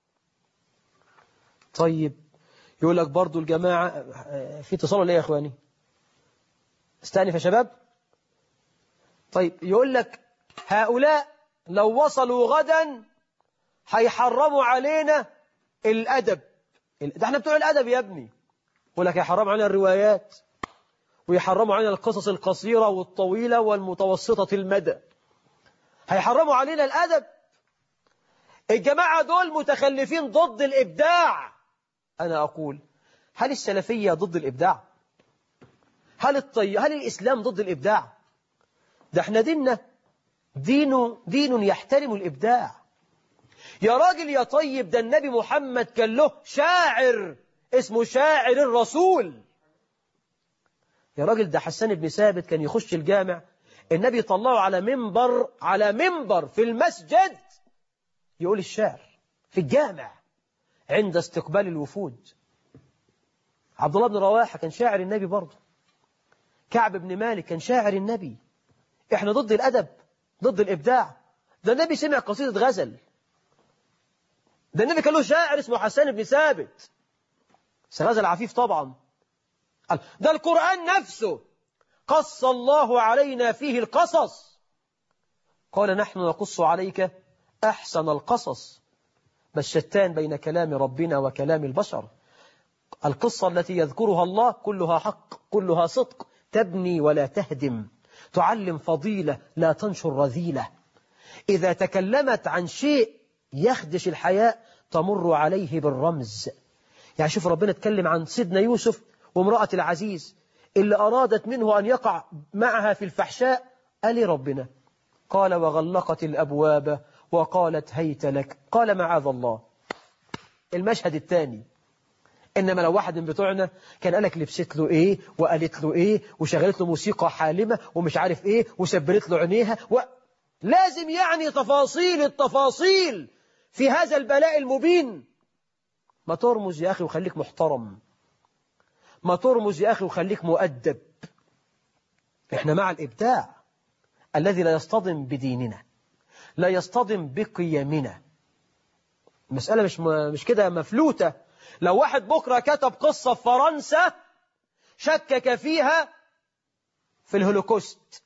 طيب يقول لك برضو الجماعة في اتصال ولا ايه يا اخواني استأنف يا شباب طيب يقول لك هؤلاء لو وصلوا غدا هيحرموا علينا الأدب ده احنا بتوع الأدب يا ابني يقول لك هيحرموا علينا الروايات ويحرموا علينا القصص القصيرة والطويلة والمتوسطة المدى هيحرموا علينا الأدب الجماعة دول متخلفين ضد الإبداع أنا أقول هل السلفية ضد الإبداع هل, الطي... هل الإسلام ضد الإبداع ده احنا ديننا دين, دين يحترم الإبداع يا راجل يا طيب ده النبي محمد كان له شاعر اسمه شاعر الرسول يا راجل ده حسان بن ثابت كان يخش الجامع النبي طلعه على منبر على منبر في المسجد يقول الشعر في الجامع عند استقبال الوفود عبد الله بن رواحة كان شاعر النبي برضه كعب بن مالك كان شاعر النبي احنا ضد الأدب ضد الإبداع ده النبي سمع قصيدة غزل ده النبي كان له شاعر اسمه حسان بن ثابت غزل عفيف طبعا ده القرآن نفسه قص الله علينا فيه القصص قال نحن نقص عليك أحسن القصص بل شتان بين كلام ربنا وكلام البشر القصة التي يذكرها الله كلها حق كلها صدق تبني ولا تهدم تعلم فضيلة لا تنشر رذيلة إذا تكلمت عن شيء يخدش الحياء تمر عليه بالرمز يعني شوف ربنا اتكلم عن سيدنا يوسف وامرأة العزيز اللي أرادت منه أن يقع معها في الفحشاء قال ربنا قال وغلقت الأبواب وقالت هيت لك قال معاذ الله المشهد الثاني إنما لو واحد من بتوعنا كان قالك لبست له إيه وقالت له إيه وشغلت له موسيقى حالمة ومش عارف إيه وسبرت له عينيها و... لازم يعني تفاصيل التفاصيل في هذا البلاء المبين ما ترمز يا أخي وخليك محترم ما ترمز يا أخي وخليك مؤدب إحنا مع الإبداع الذي لا يصطدم بديننا لا يصطدم بقيمنا المسألة مش مش كده مفلوتة لو واحد بكرة كتب قصة في فرنسا شكك فيها في الهولوكوست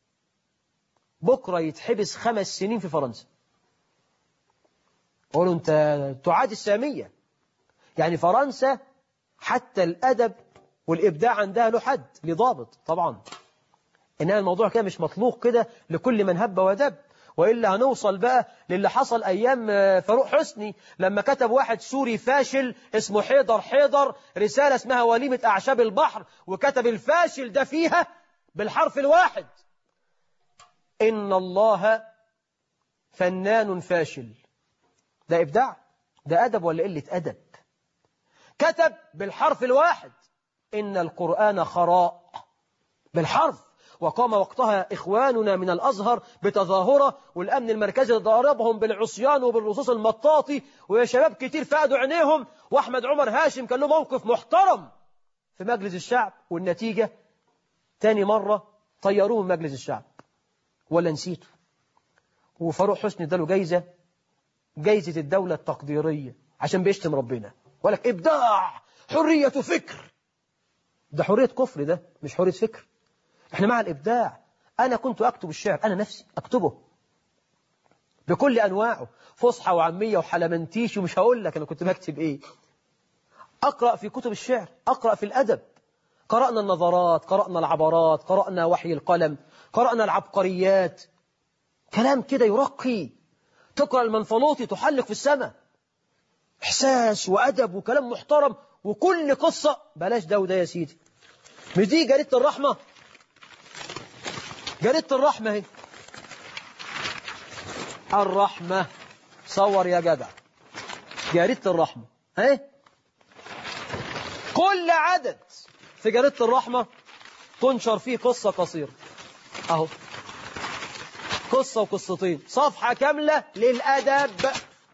بكرة يتحبس خمس سنين في فرنسا قولوا أنت تعادي السامية يعني فرنسا حتى الأدب والإبداع عندها له حد لضابط طبعا إنما الموضوع كده مش مطلوق كده لكل من هب ودب وإلا هنوصل بقى للي حصل أيام فاروق حسني لما كتب واحد سوري فاشل اسمه حيدر حيدر رسالة اسمها وليمة أعشاب البحر وكتب الفاشل ده فيها بالحرف الواحد إن الله فنان فاشل ده إبداع ده أدب ولا قلة أدب كتب بالحرف الواحد إن القرآن خراء بالحرف وقام وقتها إخواننا من الأزهر بتظاهرة والأمن المركزي ضاربهم بالعصيان وبالرصاص المطاطي وشباب كتير فقدوا عينيهم وأحمد عمر هاشم كان له موقف محترم في مجلس الشعب والنتيجة تاني مرة طيروه من مجلس الشعب ولا نسيته وفاروق حسني اداله جايزة جايزة الدولة التقديرية عشان بيشتم ربنا ولك إبداع حرية فكر ده حرية كفر ده مش حرية فكر احنا مع الإبداع أنا كنت أكتب الشعر أنا نفسي أكتبه بكل أنواعه فصحى وعامية وحلمنتيش ومش هقول لك أنا كنت بكتب إيه أقرأ في كتب الشعر أقرأ في الأدب قرأنا النظرات قرأنا العبرات قرأنا وحي القلم قرأنا العبقريات كلام كده يرقي تقرأ المنفلوطي تحلق في السماء إحساس وأدب وكلام محترم وكل قصة بلاش ده وده يا سيدي مش دي جريدة الرحمة جريدة الرحمة اهي الرحمة صور يا جدع جريدة الرحمة اهي كل عدد في جريدة الرحمة تنشر فيه قصة قصيرة اهو قصة وقصتين صفحة كاملة للأدب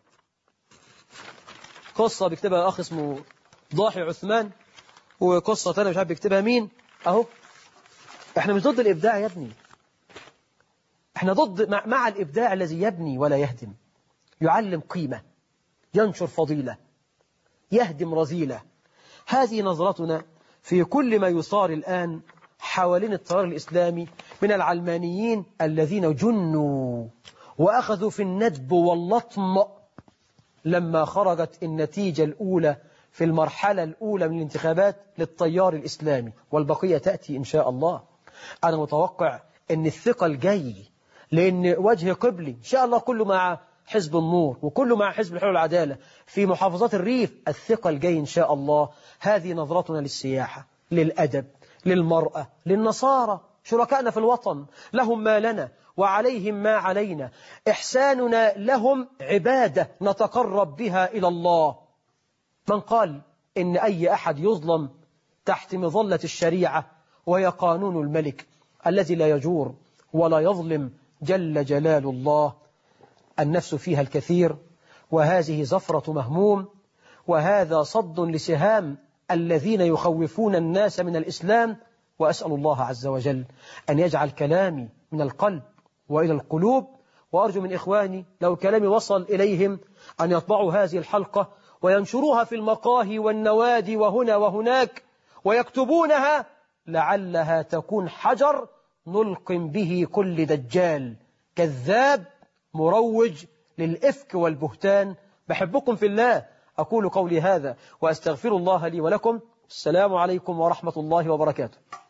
قصة بيكتبها أخ اسمه ضاحي عثمان وقصة تانية مش عارف بيكتبها مين أهو احنا مش ضد الإبداع يا ابني احنا ضد مع, مع الإبداع الذي يبني ولا يهدم يعلم قيمة ينشر فضيلة يهدم رذيلة هذه نظرتنا في كل ما يصار الآن حوالين التيار الإسلامي من العلمانيين الذين جنوا وأخذوا في الندب واللطم لما خرجت النتيجة الأولى في المرحلة الأولى من الانتخابات للتيار الإسلامي والبقية تأتي إن شاء الله أنا متوقع أن الثقل جاي لأن وجه قبلي إن شاء الله كله مع حزب النور وكله مع حزب الحلول والعدالة في محافظات الريف الثقل جاي إن شاء الله هذه نظرتنا للسياحة للأدب للمرأة للنصارى شركائنا في الوطن لهم ما لنا وعليهم ما علينا إحساننا لهم عبادة نتقرب بها إلى الله من قال إن أي أحد يظلم تحت مظلة الشريعة وهي قانون الملك الذي لا يجور ولا يظلم جل جلال الله النفس فيها الكثير وهذه زفرة مهموم وهذا صد لسهام الذين يخوفون الناس من الإسلام وأسأل الله عز وجل أن يجعل كلامي من القلب وإلى القلوب وأرجو من إخواني لو كلامي وصل إليهم أن يطبعوا هذه الحلقة وينشروها في المقاهي والنوادي وهنا وهناك ويكتبونها لعلها تكون حجر نلقم به كل دجال كذاب مروج للإفك والبهتان بحبكم في الله أقول قولي هذا وأستغفر الله لي ولكم السلام عليكم ورحمة الله وبركاته